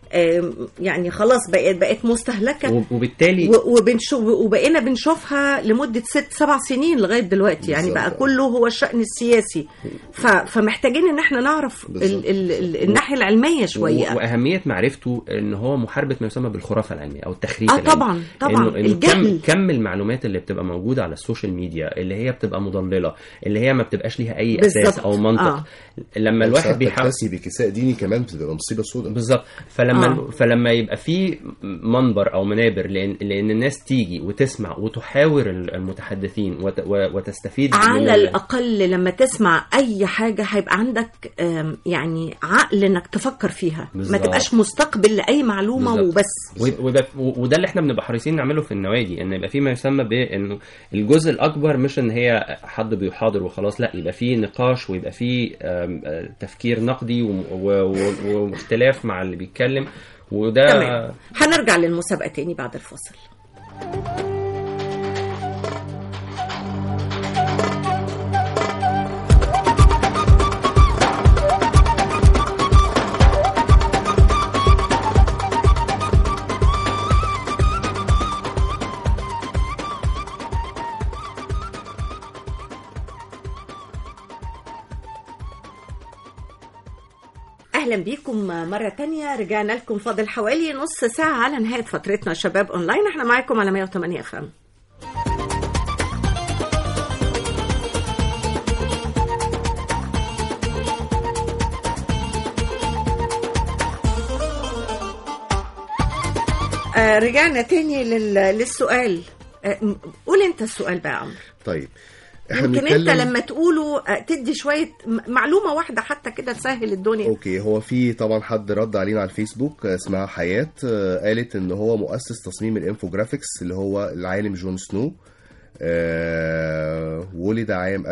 آم، يعني خلاص بقت بقت مستهلكه وب- وبالتالي و- وبنشوف وبقينا بنشوفها لمده ست سبع سنين لغايه دلوقتي يعني بقى بالظبط. كله هو الشان السياسي ف... فمحتاجين ان احنا نعرف ال... ال... ال... الناحيه العلميه شويه و- واهميه معرفته ان هو محاربه ما يسمى بالخرافه العلميه او التخريف آه العلمي. طبعا، طبعا. إنه إنه الجهل. كم كم المعلومات اللي بتبقى موجوده على السوشيال ميديا اللي هي بتبقى مضلله اللي هي ما بتبقاش ليها اي اساس بالظبط. او منطق آه. لما الواحد بيحاول تكتسي بكساء ديني كمان بتبقى مصيبه سوداء بالظبط فلما آه. آه. فلما يبقى في منبر او منابر لان لان الناس تيجي وتسمع وتحاور المتحدثين وت و- وتستفيد من على ال- الاقل لما تسمع اي حاجه هيبقى عندك آم، يعني عقل انك تفكر فيها ما بالظبط. تبقاش مستقبل لاي معلومه بالظبط. وبس و- وده وده اللي احنا بنبقى حريصين نعمله في النوادي ان يبقى في ما يسمى بانه الجزء الاكبر مش ان هي حد بيحاضر وخلاص لا يبقى في نقاش ويبقى في آم، آه، تفكير نقدي و- و- و- واختلاف مع اللي بيتكلم وده تمام هنرجع للمسابقه تاني بعد الفاصل اهلا بيكم مره تانية رجعنا لكم فاضل حوالي نص ساعه على نهايه فترتنا شباب اونلاين احنا معاكم على 108 اف ام آه رجعنا تاني لل... للسؤال آه م- قول انت السؤال بقى يا عمرو طيب احنا يمكن انت بنتكلم لما تقوله آه، تدي شويه م- معلومه واحده حتى كده تسهل الدنيا اوكي هو في طبعا حد رد علينا على الفيسبوك آه، اسمها حياة آه، قالت ان هو مؤسس تصميم الانفوجرافيكس اللي هو العالم جون سنو آه، ولد عام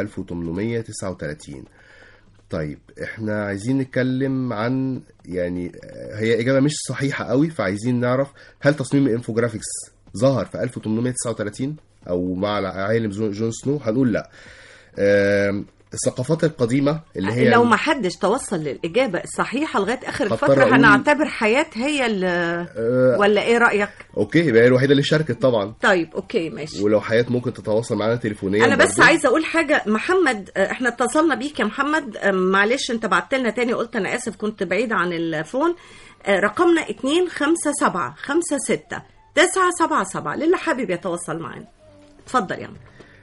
1839 طيب احنا عايزين نتكلم عن يعني آه، هي اجابه مش صحيحه قوي فعايزين نعرف هل تصميم الانفوجرافيكس ظهر في 1839 او مع العالم جون جون سنو هنقول لا آم، الثقافات القديمه اللي هي لو ما حدش توصل للاجابه الصحيحه لغايه اخر هضطر الفتره أقول- هنعتبر حياه هي اللي آه، ولا ايه رايك اوكي يبقى هي الوحيده اللي شاركت طبعا طيب اوكي ماشي ولو حياه ممكن تتواصل معانا تليفونيا انا بس برضو. عايزه اقول حاجه محمد آه، احنا اتصلنا بيك يا محمد آه، معلش انت بعت لنا تاني قلت انا اسف كنت بعيد عن الفون آه، رقمنا 257 56 977 للي حابب يتواصل معانا اتفضل يا عم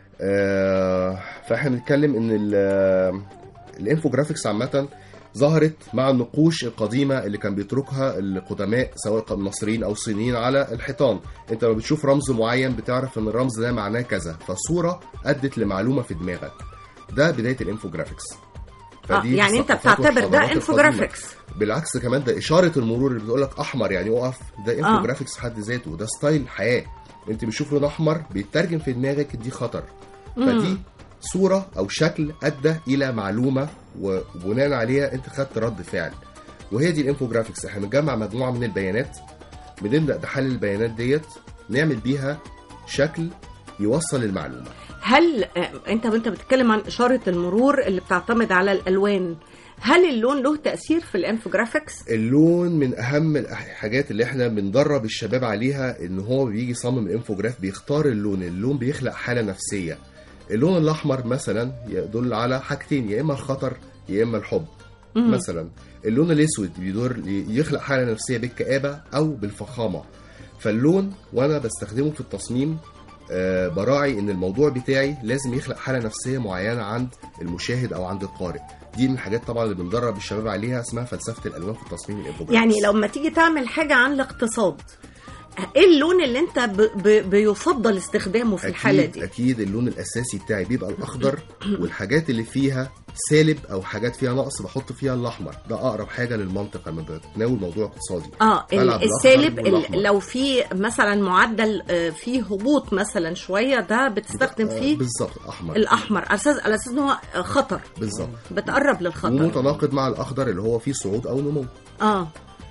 آه، فاحنا بنتكلم ان ال- الانفوجرافيكس عامه ظهرت مع النقوش القديمه اللي كان بيتركها القدماء سواء كان مصريين او صينيين على الحيطان انت لما بتشوف رمز معين بتعرف ان الرمز ده معناه كذا فصوره ادت لمعلومه في دماغك ده بدايه الانفوجرافيكس آه، يعني انت الثقافات بتعتبر ده والحضارات انفوجرافيكس القديمة. بالعكس كمان ده اشاره المرور اللي بتقول لك احمر يعني اقف ده انفوجرافيكس في حد ذاته ده ستايل حياه انت بتشوف لون احمر بيترجم في دماغك دي خطر فدي صوره او شكل ادى الى معلومه وبناء عليها انت خدت رد فعل وهي دي الانفوجرافيكس احنا بنجمع مجموعه من البيانات بنبدا نحلل البيانات ديت نعمل بيها شكل يوصل المعلومه هل آه، انت وانت بتتكلم عن اشاره المرور اللي بتعتمد على الالوان هل اللون له تاثير في الانفوجرافيكس اللون من اهم الحاجات اللي احنا بندرب الشباب عليها ان هو بيجي يصمم الانفوجراف بيختار اللون اللون بيخلق حاله نفسيه اللون الاحمر مثلا يدل على حاجتين يا اما الخطر يا اما الحب مم. مثلا اللون الاسود بيدور يخلق حاله نفسيه بالكآبه او بالفخامه فاللون وانا بستخدمه في التصميم آه، براعي ان الموضوع بتاعي لازم يخلق حاله نفسيه معينه عند المشاهد او عند القارئ دي من الحاجات طبعا اللي بندرب الشباب عليها اسمها فلسفه الالوان في التصميم الانفوجرافي يعني لما تيجي تعمل حاجه عن الاقتصاد ايه اللون اللي انت ب... ب... بيفضل استخدامه في الحاله أكيد دي اكيد اللون الاساسي بتاعي بيبقى الاخضر والحاجات اللي فيها سالب او حاجات فيها نقص بحط فيها الاحمر ده اقرب حاجه للمنطق لما بتناول موضوع اقتصادي اه ال- بلعب بالأخضر السالب والأحمر. ال- لو في مثلا معدل آه، فيه هبوط مثلا شويه ده بتستخدم آه، فيه بالظبط احمر الاحمر على اساس على اساس ان هو خطر بالظبط بتقرب للخطر ومتناقض مع الاخضر اللي هو فيه صعود او نمو اه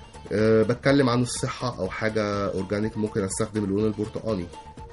أه بتكلم عن الصحه او حاجه اورجانيك ممكن استخدم اللون البرتقاني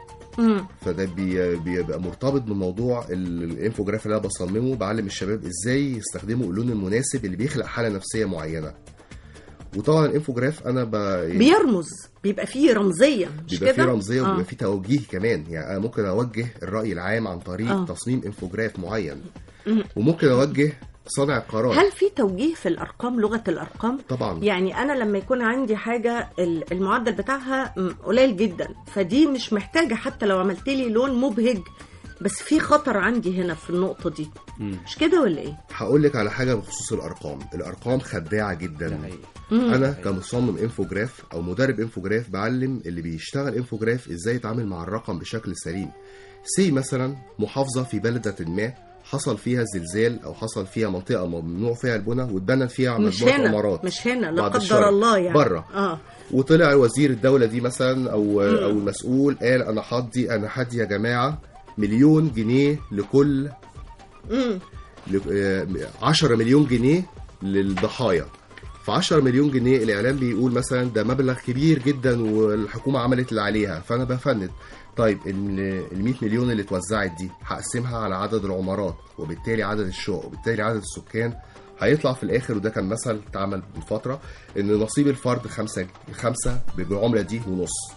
امم فده بي- بيبقى مرتبط بموضوع ال- الانفوجراف اللي انا بصممه بعلم الشباب ازاي يستخدموا اللون المناسب اللي بيخلق حاله نفسيه معينه وطبعا الانفوجراف انا ب... بيرمز بيبقى فيه رمزيه مش بيبقى كده فيه رمزيه آه. وبيبقى فيه توجيه كمان يعني انا ممكن اوجه الراي العام عن طريق آه. تصميم انفوجراف معين مم. وممكن اوجه صانع القرار هل في توجيه في الارقام لغه الارقام طبعا يعني انا لما يكون عندي حاجه ال- المعدل بتاعها م- قليل جدا فدي مش محتاجه حتى لو عملت لي لون مبهج بس في خطر عندي هنا في النقطه دي مش كده ولا ايه هقول لك على حاجه بخصوص الارقام الارقام خداعه جدا مم. انا كمصمم انفوجراف او مدرب انفوجراف بعلم اللي بيشتغل انفوجراف ازاي يتعامل مع الرقم بشكل سليم سي مثلا محافظه في بلده ما حصل فيها زلزال او حصل فيها منطقه ممنوع فيها البنى واتبنت فيها مش مجموعه هنا عمارات مش هنا لا بعد قدر الشر. الله يعني بره اه وطلع وزير الدولة دي مثلا أو مم. أو المسؤول قال أنا حدي أنا حدي يا جماعة مليون جنيه لكل امم ل- آه، 10 مليون جنيه للضحايا ف 10 مليون جنيه الإعلام بيقول مثلا ده مبلغ كبير جدا والحكومة عملت اللي عليها فأنا بفند طيب ال 100 مليون اللي اتوزعت دي هقسمها على عدد العمارات وبالتالي عدد الشقق وبالتالي عدد السكان هيطلع في الاخر وده كان مثل اتعمل من فتره ان نصيب الفرد خمسة خمسة بالعمله دي ونص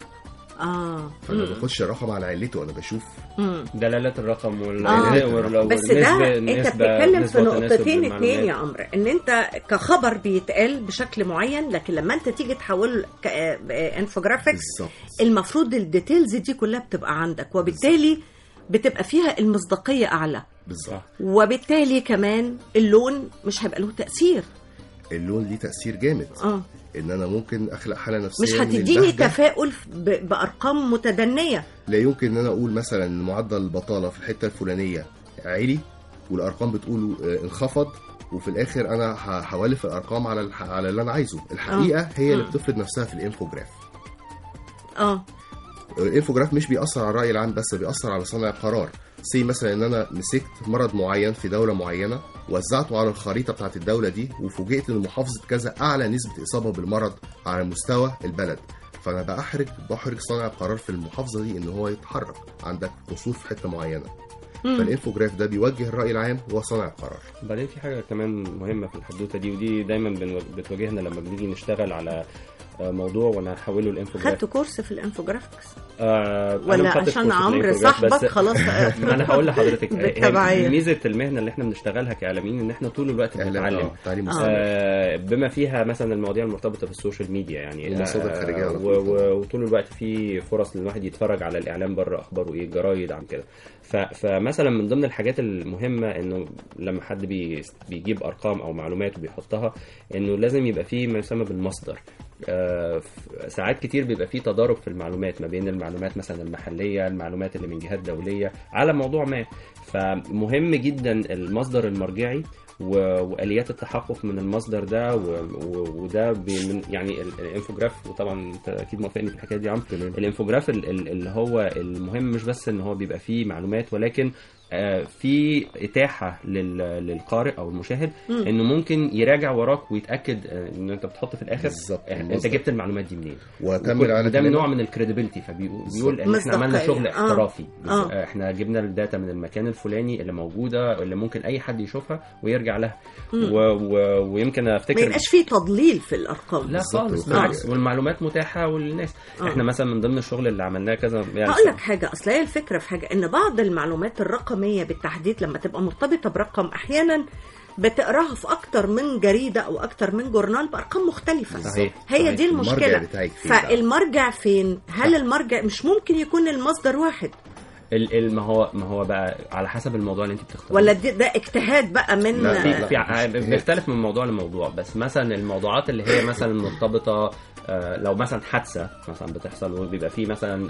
اه فانا ما مم. باخدش الرقم على علته انا بشوف مم. دلالات الرقم وال... آه. وال- بس والنسبة- ده انت نسبة- بتتكلم في نسبة وتناسب نقطتين للمعلومات. اتنين يا عمرو ان انت كخبر بيتقال بشكل معين لكن لما انت تيجي تحوله كانفوجرافيكس بالظبط المفروض الديتيلز دي كلها بتبقى عندك وبالتالي بتبقى فيها المصداقيه اعلى بالظبط وبالتالي كمان اللون مش هيبقى له تاثير اللون ليه تاثير جامد اه ان انا ممكن اخلق حاله نفسيه مش من هتديني البهجة. تفاؤل ب- بارقام متدنيه لا يمكن ان انا اقول مثلا إن معدل البطاله في الحته الفلانيه عالي والارقام بتقول آه، انخفض وفي الاخر انا ه- هولف الارقام على الح... على اللي انا عايزه الحقيقه هي اللي مم. بتفرض نفسها في الانفوجراف اه الانفوجراف مش بيأثر على الرأي العام بس بيأثر على صانع القرار سي مثلا ان انا مسكت مرض معين في دولة معينة وزعته على الخريطة بتاعت الدولة دي وفوجئت ان محافظة كذا اعلى نسبة اصابة بالمرض على مستوى البلد فانا بأحرج بحرج صانع القرار في المحافظة دي ان هو يتحرك عندك قصور في حتة معينة مم. فالانفوجراف ده بيوجه الرأي العام وصانع القرار بعدين في حاجة كمان مهمة في الحدوتة دي ودي دايما بنو- بتواجهنا لما بنيجي نشتغل على آه، موضوع وانا هحوله لانفوجراف خدت كورس في الانفوجرافيكس آه أنا ولا ما خدتش عشان كورس في عمرو الانفوجراف، بس- صاحبك خلاص ما انا هقول لحضرتك هي بالتبعية. ميزه المهنه اللي احنا بنشتغلها كاعلاميين ان احنا طول الوقت بنتعلم آه، تعليم مستمر. آه بما فيها مثلا المواضيع المرتبطه بالسوشيال ميديا يعني ومصادر آه، خارجية على و- طول و- وطول الوقت في فرص ان الواحد يتفرج على الاعلام بره اخباره ايه الجرايد عن كده ف- فمثلا من ضمن الحاجات المهمه انه لما حد بي بيجيب ارقام او معلومات وبيحطها انه لازم يبقى فيه ما يسمى بالمصدر آه، ف- ساعات كتير بيبقى فيه تضارب في المعلومات ما بين المعلومات مثلا المحليه المعلومات اللي من جهات دوليه على موضوع ما فمهم جدا المصدر المرجعي و- واليات التحقق من المصدر ده و- و- وده بي- من يعني ال- الانفوجراف وطبعا انت اكيد موافقني في الحكايه دي يا عم الانفوجراف ال- ال- اللي هو المهم مش بس ان هو بيبقى فيه معلومات ولكن آه، في اتاحه لل- للقارئ او المشاهد مم. انه ممكن يراجع وراك ويتاكد آه، ان انت بتحط في الاخر بالظبط، آه، انت المصدر. جبت المعلومات دي منين وأكمل وكل- على وده من كلامك. نوع من الكريديبيلتي فبيقول بيقول ان احنا عملنا مصداقية. شغل آه. احترافي آه. آه، احنا جبنا الداتا من المكان الفلاني اللي موجوده اللي ممكن اي حد يشوفها ويرجع لها مم. و... و... ويمكن ما افتكر يبقاش فيه تضليل في الارقام لا خالص بالعكس والمعلومات متاحه والناس آه. احنا مثلا من ضمن الشغل اللي عملناه كذا يعني هقول لك حاجه اصل هي الفكره في حاجه ان بعض المعلومات الرقميه بالتحديد لما تبقى مرتبطه برقم احيانا بتقراها في اكتر من جريده او اكتر من جورنال بارقام مختلفه صحيح، هي صحيح. دي المرجع المشكله بتاعك فين بقى؟ فالمرجع فين هل المرجع مش ممكن يكون المصدر واحد ال... ال... ما هو ما هو بقى على حسب الموضوع اللي انت بتختاره ولا دي ده اجتهاد بقى من في في ع- بيختلف من موضوع لموضوع بس مثلا الموضوعات اللي هي مثلا مرتبطه آه، لو مثلا حادثه مثلا بتحصل وبيبقى في مثلا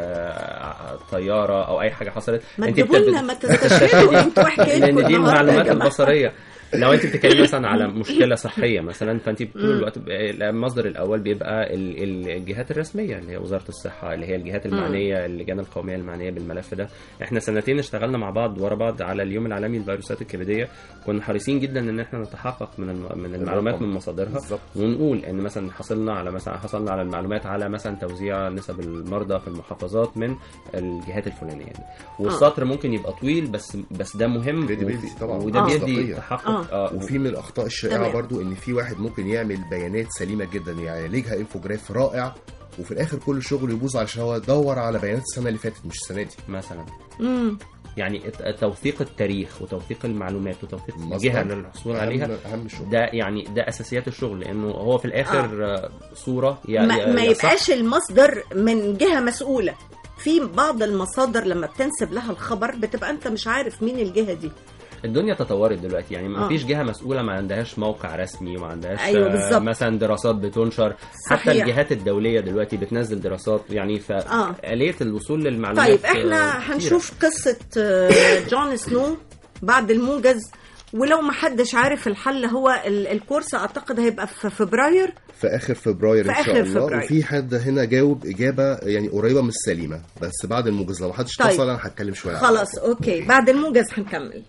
آه، طياره او اي حاجه حصلت ما انت تجيبوا بت- لنا ما تستشهدوا انتوا حكايتكم لان دي النهاردة يا المعلومات جماعة. البصريه لو انت بتتكلمي مثلا على مشكله صحيه مثلا فانت طول مم. الوقت ب- المصدر الاول بيبقى ال- ال- الجهات الرسميه اللي هي وزاره الصحه اللي هي الجهات مم. المعنيه اللجان القوميه المعنيه بالملف ده احنا سنتين اشتغلنا مع بعض ورا بعض على اليوم العالمي للفيروسات الكبديه كنا حريصين جدا ان احنا نتحقق من الم- من المعلومات الرقم. من مصادرها بالظبط. ونقول ان مثلا حصلنا على مثلا حصلنا على المعلومات على مثلا توزيع نسب المرضى في المحافظات من الجهات الفلانيه دي والسطر ممكن يبقى طويل بس بس ده مهم Credibility وفي- طبعا. وده آه. بيدي مصداقية. تحقق آه. اه وفي من الاخطاء الشائعه تمام. برضو ان في واحد ممكن يعمل بيانات سليمه جدا يعالجها انفوجراف رائع وفي الاخر كل شغله يبوظ علشان هو دور على بيانات السنه اللي فاتت مش السنه دي مثلا مم. يعني الت- توثيق التاريخ وتوثيق المعلومات وتوثيق مصدر. الجهه للحصول أهم- عليها اهم شغل ده يعني ده اساسيات الشغل لانه هو في الاخر آه. صوره يا ما, يا- ما يا صح يبقاش المصدر من جهه مسؤوله في بعض المصادر لما بتنسب لها الخبر بتبقى انت مش عارف مين الجهه دي الدنيا تطورت دلوقتي يعني ما آه. فيش جهه مسؤوله ما عندهاش موقع رسمي وما عندهاش أيوة آه، بالظبط. مثلا دراسات بتنشر حتى صحيح. الجهات الدوليه دلوقتي بتنزل دراسات يعني آه. فآلية الوصول للمعلومات طيب آه، احنا كتيرة. هنشوف قصه آه، جون سنو بعد الموجز ولو ما حدش عارف الحل هو ال- الكورس اعتقد هيبقى في فبراير في اخر فبراير في ان شاء آخر الله فبراير. وفي حد هنا جاوب اجابه يعني قريبه من السليمه بس بعد الموجز لو ما حدش طيب. اتصل انا هتكلم شويه عنه. خلاص اوكي بعد الموجز هنكمل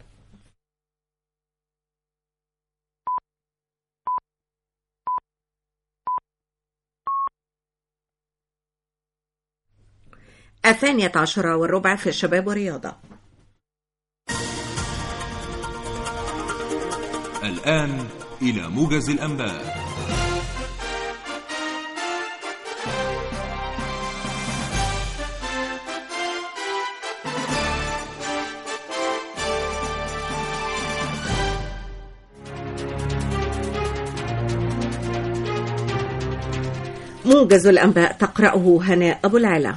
الثانية عشرة والربع في الشباب والرياضة الآن إلى موجز الأنباء موجز الأنباء تقرأه هناء أبو العلا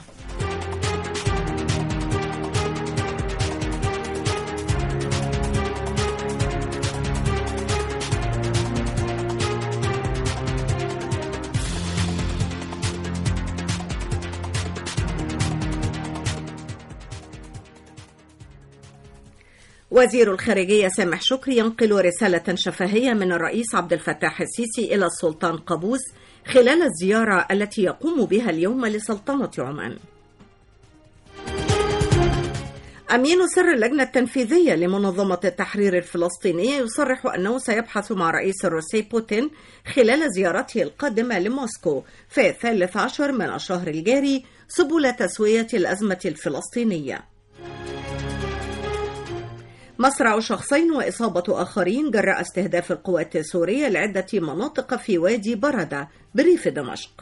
وزير الخارجية سامح شكري ينقل رسالة شفهية من الرئيس عبد الفتاح السيسي إلى السلطان قابوس خلال الزيارة التي يقوم بها اليوم لسلطنة عمان. أمين سر اللجنة التنفيذية لمنظمة التحرير الفلسطينية يصرح أنه سيبحث مع رئيس الروسي بوتين خلال زيارته القادمة لموسكو في الثالث عشر من الشهر الجاري سبل تسوية الأزمة الفلسطينية. مصرع شخصين وإصابة آخرين جراء استهداف القوات السورية لعدة مناطق في وادي بردة بريف دمشق.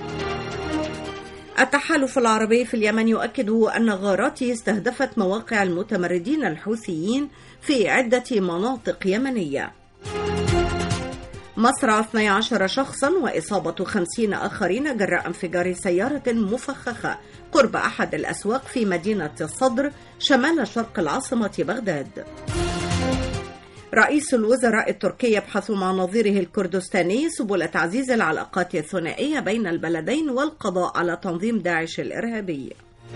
التحالف العربي في اليمن يؤكد أن غاراته استهدفت مواقع المتمردين الحوثيين في عدة مناطق يمنية. مصرع 12 شخصا وإصابة 50 آخرين جراء انفجار سيارة مفخخة قرب أحد الأسواق في مدينة الصدر شمال شرق العاصمة بغداد. رئيس الوزراء التركي يبحث مع نظيره الكردستاني سبل تعزيز العلاقات الثنائية بين البلدين والقضاء على تنظيم داعش الإرهابي.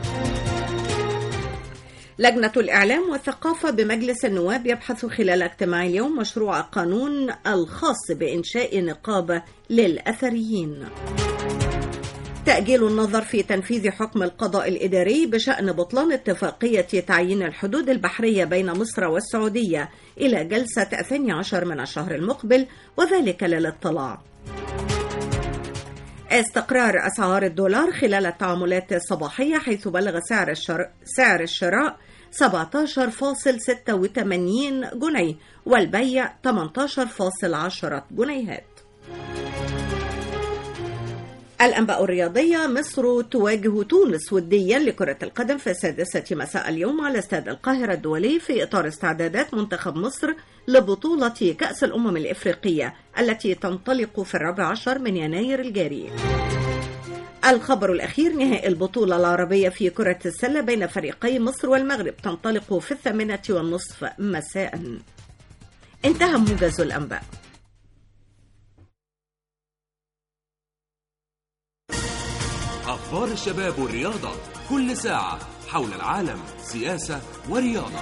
لجنة الإعلام والثقافة بمجلس النواب يبحث خلال اجتماع اليوم مشروع قانون الخاص بإنشاء نقابة للأثريين. تأجيل النظر في تنفيذ حكم القضاء الإداري بشأن بطلان اتفاقية تعيين الحدود البحرية بين مصر والسعودية إلى جلسة 12 من الشهر المقبل وذلك للاطلاع. استقرار أسعار الدولار خلال التعاملات الصباحية حيث بلغ سعر الشر... سعر الشراء 17.86 جنيه والبيع 18.10 جنيهات. الأنباء الرياضية مصر تواجه تونس وديا لكرة القدم في السادسة مساء اليوم على استاد القاهرة الدولي في إطار استعدادات منتخب مصر لبطولة كأس الأمم الإفريقية التي تنطلق في الرابع عشر من يناير الجاري. الخبر الأخير نهائي البطولة العربية في كرة السلة بين فريقي مصر والمغرب تنطلق في الثامنة والنصف مساء. انتهى موجز الأنباء. أخبار الشباب والرياضة كل ساعة حول العالم سياسة ورياضة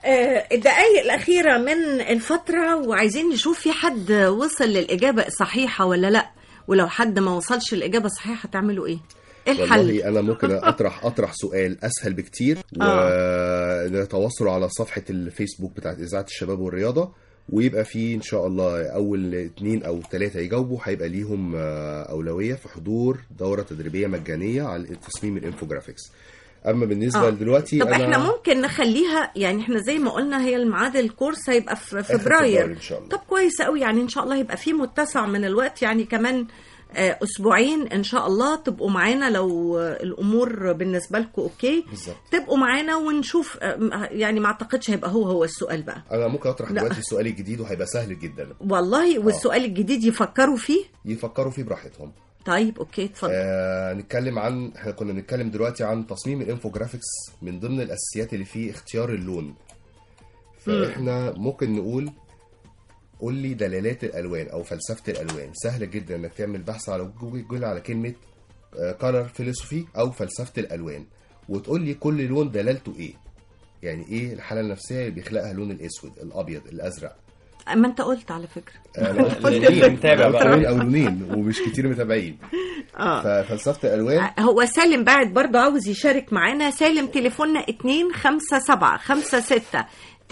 آه، الدقايق الأخيرة من الفترة وعايزين نشوف في حد وصل للإجابة الصحيحة ولا لأ ولو حد ما وصلش الإجابة الصحيحة تعملوا إيه؟ إيه الحل؟ والله انا ممكن اطرح اطرح سؤال اسهل بكتير ونتواصلوا على صفحه الفيسبوك بتاعت اذاعه الشباب والرياضه ويبقى في ان شاء الله اول اتنين او ثلاثه يجاوبوا هيبقى ليهم آه، اولويه في حضور دوره تدريبيه مجانيه على تصميم الانفوجرافيكس اما بالنسبه آه. دلوقتي طب انا احنا ممكن نخليها يعني احنا زي ما قلنا هي الميعاد الكورس هيبقى في آخر فبراير ان شاء الله طب كويس قوي يعني ان شاء الله يبقى في متسع من الوقت يعني كمان آه، اسبوعين ان شاء الله تبقوا معانا لو آه، الامور بالنسبه لكم اوكي بالظبط تبقوا معانا ونشوف آه، يعني ما اعتقدش هيبقى هو هو السؤال بقى انا ممكن اطرح لا. دلوقتي السؤال الجديد وهيبقى سهل جدا والله والسؤال الجديد يفكروا فيه يفكروا فيه براحتهم طيب اوكي اتفضل آه نتكلم عن احنا كنا بنتكلم دلوقتي عن تصميم الانفوجرافيكس من ضمن الاساسيات اللي فيه اختيار اللون فاحنا ممكن نقول قول لي دلالات الالوان او فلسفه الالوان سهل جدا انك تعمل بحث على جوجل على كلمه كولر فيلوسوفي او فلسفه الالوان وتقول لي كل لون دلالته ايه يعني ايه الحاله النفسيه اللي بيخلقها اللون الاسود الابيض الازرق ما انت قلت على فكره أنا قلت اللي لونين. متابع قلت بقى. لونين او لونين ومش كتير متابعين اه ففلسفه الالوان هو سالم بعد برضه عاوز يشارك معانا سالم تليفوننا 2 5 7 5 6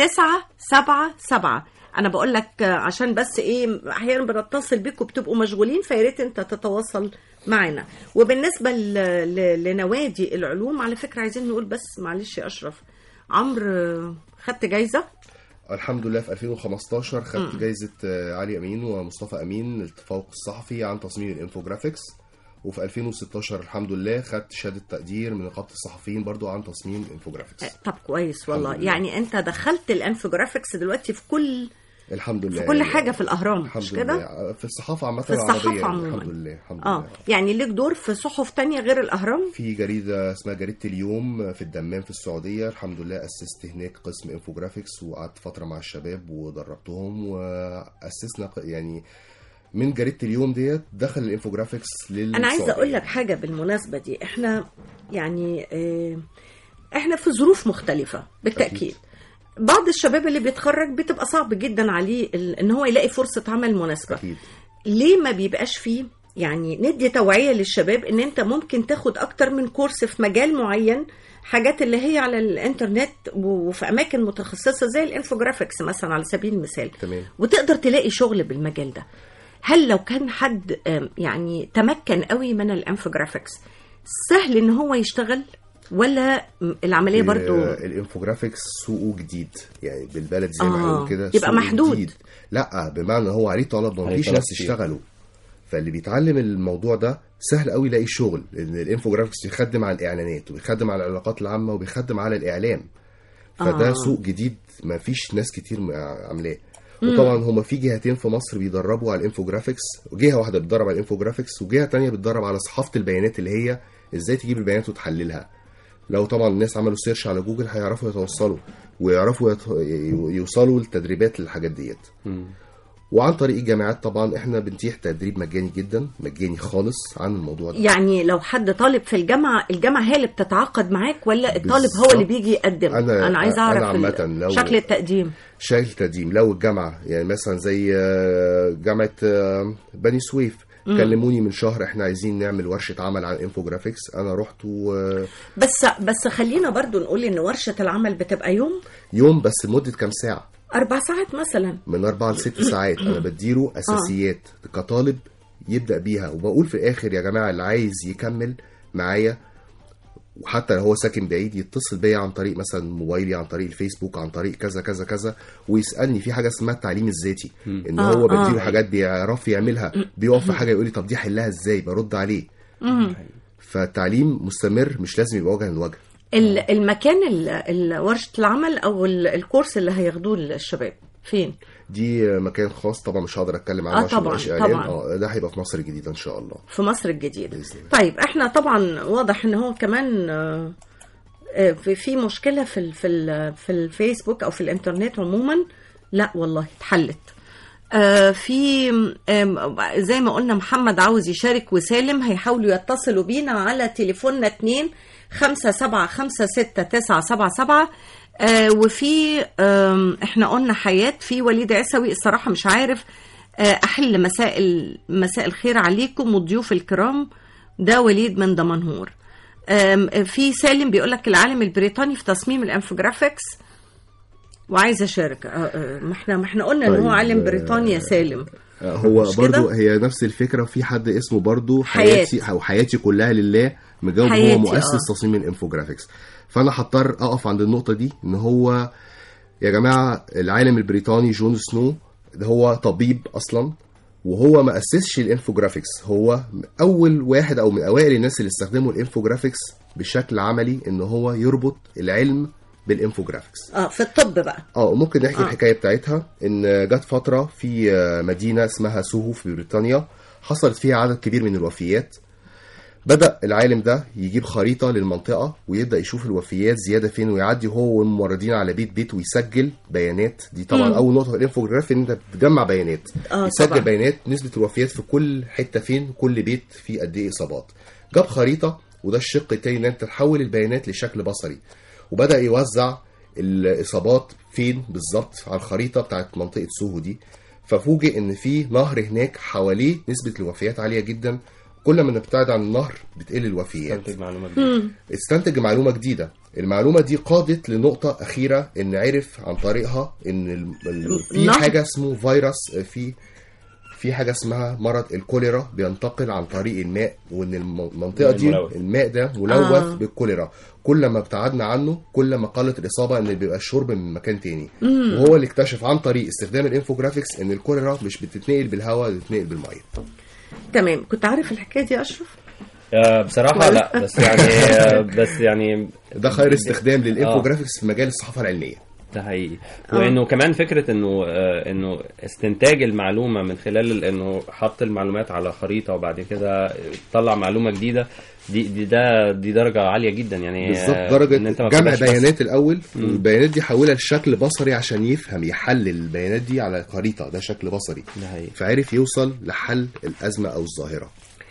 9 7 7 انا بقول لك آه، عشان بس ايه احيانا بنتصل بيكم بتبقوا مشغولين فيا ريت انت تتواصل معانا وبالنسبه ل... ل... لنوادي العلوم على فكره عايزين نقول بس معلش يا اشرف عمرو آه، خدت جايزه الحمد لله في 2015 خدت مم. جايزة آه، علي أمين ومصطفى أمين التفوق الصحفي عن تصميم الانفوجرافيكس وفي 2016 الحمد لله خدت شهادة تقدير من نقابة الصحفيين برضو عن تصميم الانفوجرافيكس طب كويس والله الحمد لله. يعني انت دخلت الانفوجرافيكس دلوقتي في كل الحمد لله في كل حاجه في الاهرام الحمد مش كده لله في الصحافة عامة في الصحافة العربية عموماً. الحمد لله الحمد اه لله يعني ليك دور في صحف تانية غير الاهرام في جريدة اسمها جريدة اليوم في الدمام في السعودية الحمد لله أسست هناك قسم انفوجرافيكس وقعدت فترة مع الشباب ودربتهم وأسسنا ق- يعني من جريدة اليوم ديت دخل الانفوجرافيكس للسعودية انا عايزه اقول لك حاجه بالمناسبه دي احنا يعني آه، احنا في ظروف مختلفه بالتاكيد بعض الشباب اللي بيتخرج بتبقى صعب جدا عليه ال- ان هو يلاقي فرصه عمل مناسبه أكيد. ليه ما بيبقاش فيه يعني ندي توعيه للشباب ان انت ممكن تاخد اكتر من كورس في مجال معين حاجات اللي هي على الانترنت وفي اماكن متخصصه زي الانفوجرافيكس مثلا على سبيل المثال تمام وتقدر تلاقي شغل بالمجال ده هل لو كان حد آم، يعني تمكن قوي من الانفوجرافيكس سهل ان هو يشتغل ولا م- العمليه برضو آه، الانفوجرافيكس سوقه جديد يعني بالبلد زي ما آه، هيقولوا كده يبقى سوقه محدود. جديد. لا بمعنى هو عليه طلب عليه مفيش طلب ناس كتير. يشتغلوا فاللي بيتعلم الموضوع ده سهل قوي يلاقي شغل لان الانفوجرافيكس بيخدم على الاعلانات وبيخدم على العلاقات العامه وبيخدم على الاعلام فده آه. سوق جديد مفيش ناس كتير م- عاملاه مم. وطبعا هما في جهتين في مصر بيدربوا على الانفوجرافيكس جهه واحده بتدرب على الانفوجرافيكس وجهه تانية بتدرب على صحافه البيانات اللي هي ازاي تجيب البيانات وتحللها لو طبعا الناس عملوا سيرش على جوجل هيعرفوا يتوصلوا ويعرفوا يت... يوصلوا للتدريبات للحاجات ديت وعن طريق الجامعات طبعا احنا بنتيح تدريب مجاني جدا مجاني خالص عن الموضوع ده يعني لو حد طالب في الجامعه الجامعه هي اللي بتتعاقد معاك ولا الطالب هو بالظبط. اللي بيجي يقدم أنا- انا عايز أنا اعرف عامةً ال- لو- شكل التقديم شكل تقديم لو الجامعه يعني مثلا زي آه، جامعه آه، بني سويف مم. كلموني من شهر احنا عايزين نعمل ورشه عمل عن انفوجرافيكس انا رحت و- بس بس خلينا برضو نقول ان ورشه العمل بتبقى يوم يوم بس لمده كام ساعه اربع ساعات مثلا من اربع لست ساعات انا بديله اساسيات كطالب يبدا بيها وبقول في الاخر يا جماعه اللي عايز يكمل معايا وحتى لو هو ساكن بعيد يتصل بيا عن طريق مثلا موبايلي عن طريق الفيسبوك عن طريق كذا كذا كذا ويسالني في حاجه اسمها التعليم الذاتي ان آه، هو بديله آه. حاجات بيعرف يعملها بيقف في حاجه يقول لي طب دي حلها ازاي برد عليه مم. فالتعليم مستمر مش لازم يبقى وجها لوجه ال- المكان ال- ال- ورشه العمل او ال- الكورس اللي هياخدوه الشباب فين دي مكان خاص طبعا مش هقدر اتكلم عنه آه، عشان طبعاً، مبقاش إعلان. طبعاً. اه ده هيبقى في مصر الجديده ان شاء الله في مصر الجديدة بإذن الله. طيب احنا طبعا واضح ان هو كمان آه، آه، في في مشكلة في ال في ال في الفيسبوك او في الانترنت عموما لا والله اتحلت آه في آم، زي ما قلنا محمد عاوز يشارك وسالم هيحاولوا يتصلوا بينا على تليفوننا 2 5 7 5 6 9 7 7 آه وفي آم، احنا قلنا حياة في وليد عيسوي الصراحة مش عارف آه احل مسائل مساء الخير عليكم والضيوف الكرام ده وليد من دمنهور آم، في سالم بيقول لك العالم البريطاني في تصميم الانفوجرافيكس وعايز اشارك آه، آه، ما احنا ما احنا قلنا ان هو طيب، عالم آه، بريطانيا سالم آه، هو مش برضو كده؟ هي نفس الفكره في حد اسمه برضو حياتي. حياتي او حياتي كلها لله مجاوب هو حياتي، مؤسس آه. تصميم الانفوجرافيكس فانا هضطر اقف عند النقطه دي ان هو يا جماعه العالم البريطاني جون سنو ده هو طبيب اصلا وهو ما اسسش الانفوجرافيكس هو اول واحد او من اوائل الناس اللي استخدموا الانفوجرافيكس بشكل عملي ان هو يربط العلم بالانفوجرافيكس اه في الطب بقى اه ممكن نحكي آه. الحكايه بتاعتها ان جت فتره في آه، مدينه اسمها سوهو في بريطانيا حصلت فيها عدد كبير من الوفيات بدا العالم ده يجيب خريطه للمنطقه ويبدا يشوف الوفيات زياده فين ويعدي هو والممرضين على بيت بيت ويسجل بيانات دي طبعا مم. اول نقطه في الانفوجرافي ان انت بتجمع بيانات آه، يسجل طبعاً. بيانات نسبه الوفيات في كل حته فين كل بيت فيه قد ايه اصابات جاب خريطه وده الشق التاني ان انت تحول البيانات لشكل بصري وبدا يوزع الاصابات فين بالظبط على الخريطه بتاعت منطقه سوهو دي ففوجئ ان في نهر هناك حواليه نسبه الوفيات عاليه جدا كل ما نبتعد عن النهر بتقل الوفيات استنتج معلومه جديده استنتج معلومه جديده المعلومه دي قادت لنقطه اخيره ان عرف عن طريقها ان ال- ال- في نهر. حاجه اسمه فيروس في في حاجه اسمها مرض الكوليرا بينتقل عن طريق الماء وان الم- المنطقه دي الملوث. الماء ده ملوث آه. آه. بالكوليرا كل ما ابتعدنا عنه كل ما قلت الاصابه ان بيبقى الشرب من مكان تاني مم. وهو اللي اكتشف عن طريق استخدام الانفوجرافيكس ان الكوليرا مش بتتنقل بالهواء بتتنقل بالميه تمام كنت عارف الحكايه دي يا اشرف آه، بصراحه لا بس يعني آه، بس يعني ده خير استخدام للانفوجرافيكس في مجال الصحافه العلميه ده حقيقي آه. وانه كمان فكره انه آه، انه استنتاج المعلومه من خلال ال- انه حط المعلومات على خريطه وبعد كده طلع معلومه جديده دي دي ده دي درجه عاليه جدا يعني بالظبط آه، درجه إن أنت ما جمع بتبقاش بس- بيانات الاول مم. والبيانات دي حولها لشكل بصري عشان يفهم يحلل البيانات دي على خريطه ده شكل بصري ده حقيقي فعرف يوصل لحل الازمه او الظاهره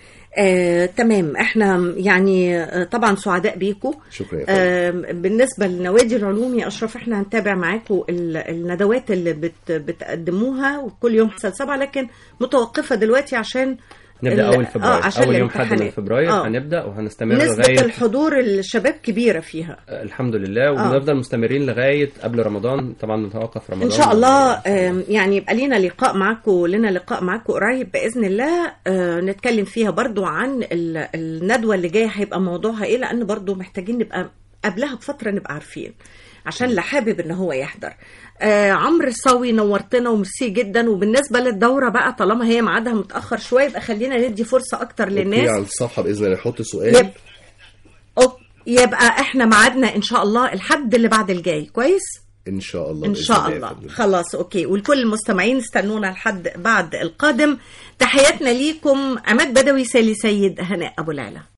آه، تمام احنا يعني آه، طبعا سعداء بيكم شكرا يا فندم. آه، بالنسبه لنوادي العلوم يا اشرف احنا هنتابع معاكم ال- الندوات اللي بت بتقدموها وكل يوم حصل سبعه لكن متوقفه دلوقتي عشان نبدا ال- اول فبراير آه، عشان اول يوم حد من الامتحانات. فبراير آه. هنبدا وهنستمر نسبه لغايه الحضور الشباب كبيره فيها آه، الحمد لله آه. ونفضل مستمرين لغايه قبل رمضان طبعا نتوقف رمضان ان شاء الله آم، يعني يبقى لينا لقاء معاكم لنا لقاء معاكم قريب باذن الله آه، نتكلم فيها برضو عن ال- الندوه اللي جايه هيبقى موضوعها ايه لان برضو محتاجين نبقى قبلها بفتره نبقى عارفين عشان اللي حابب ان هو يحضر آه عمرو الصاوي نورتنا وميرسي جدا وبالنسبه للدوره بقى طالما هي ميعادها متاخر شويه يبقى خلينا ندي فرصه اكتر اوكي للناس على الصفحه باذن الله نحط سؤال يب. أوك. يبقى احنا ميعادنا ان شاء الله الحد اللي بعد الجاي كويس ان شاء الله ان بإذن شاء يا الله فندم. خلاص اوكي ولكل المستمعين استنونا لحد بعد القادم تحياتنا ليكم عماد بدوي سالي سيد هناء ابو العلا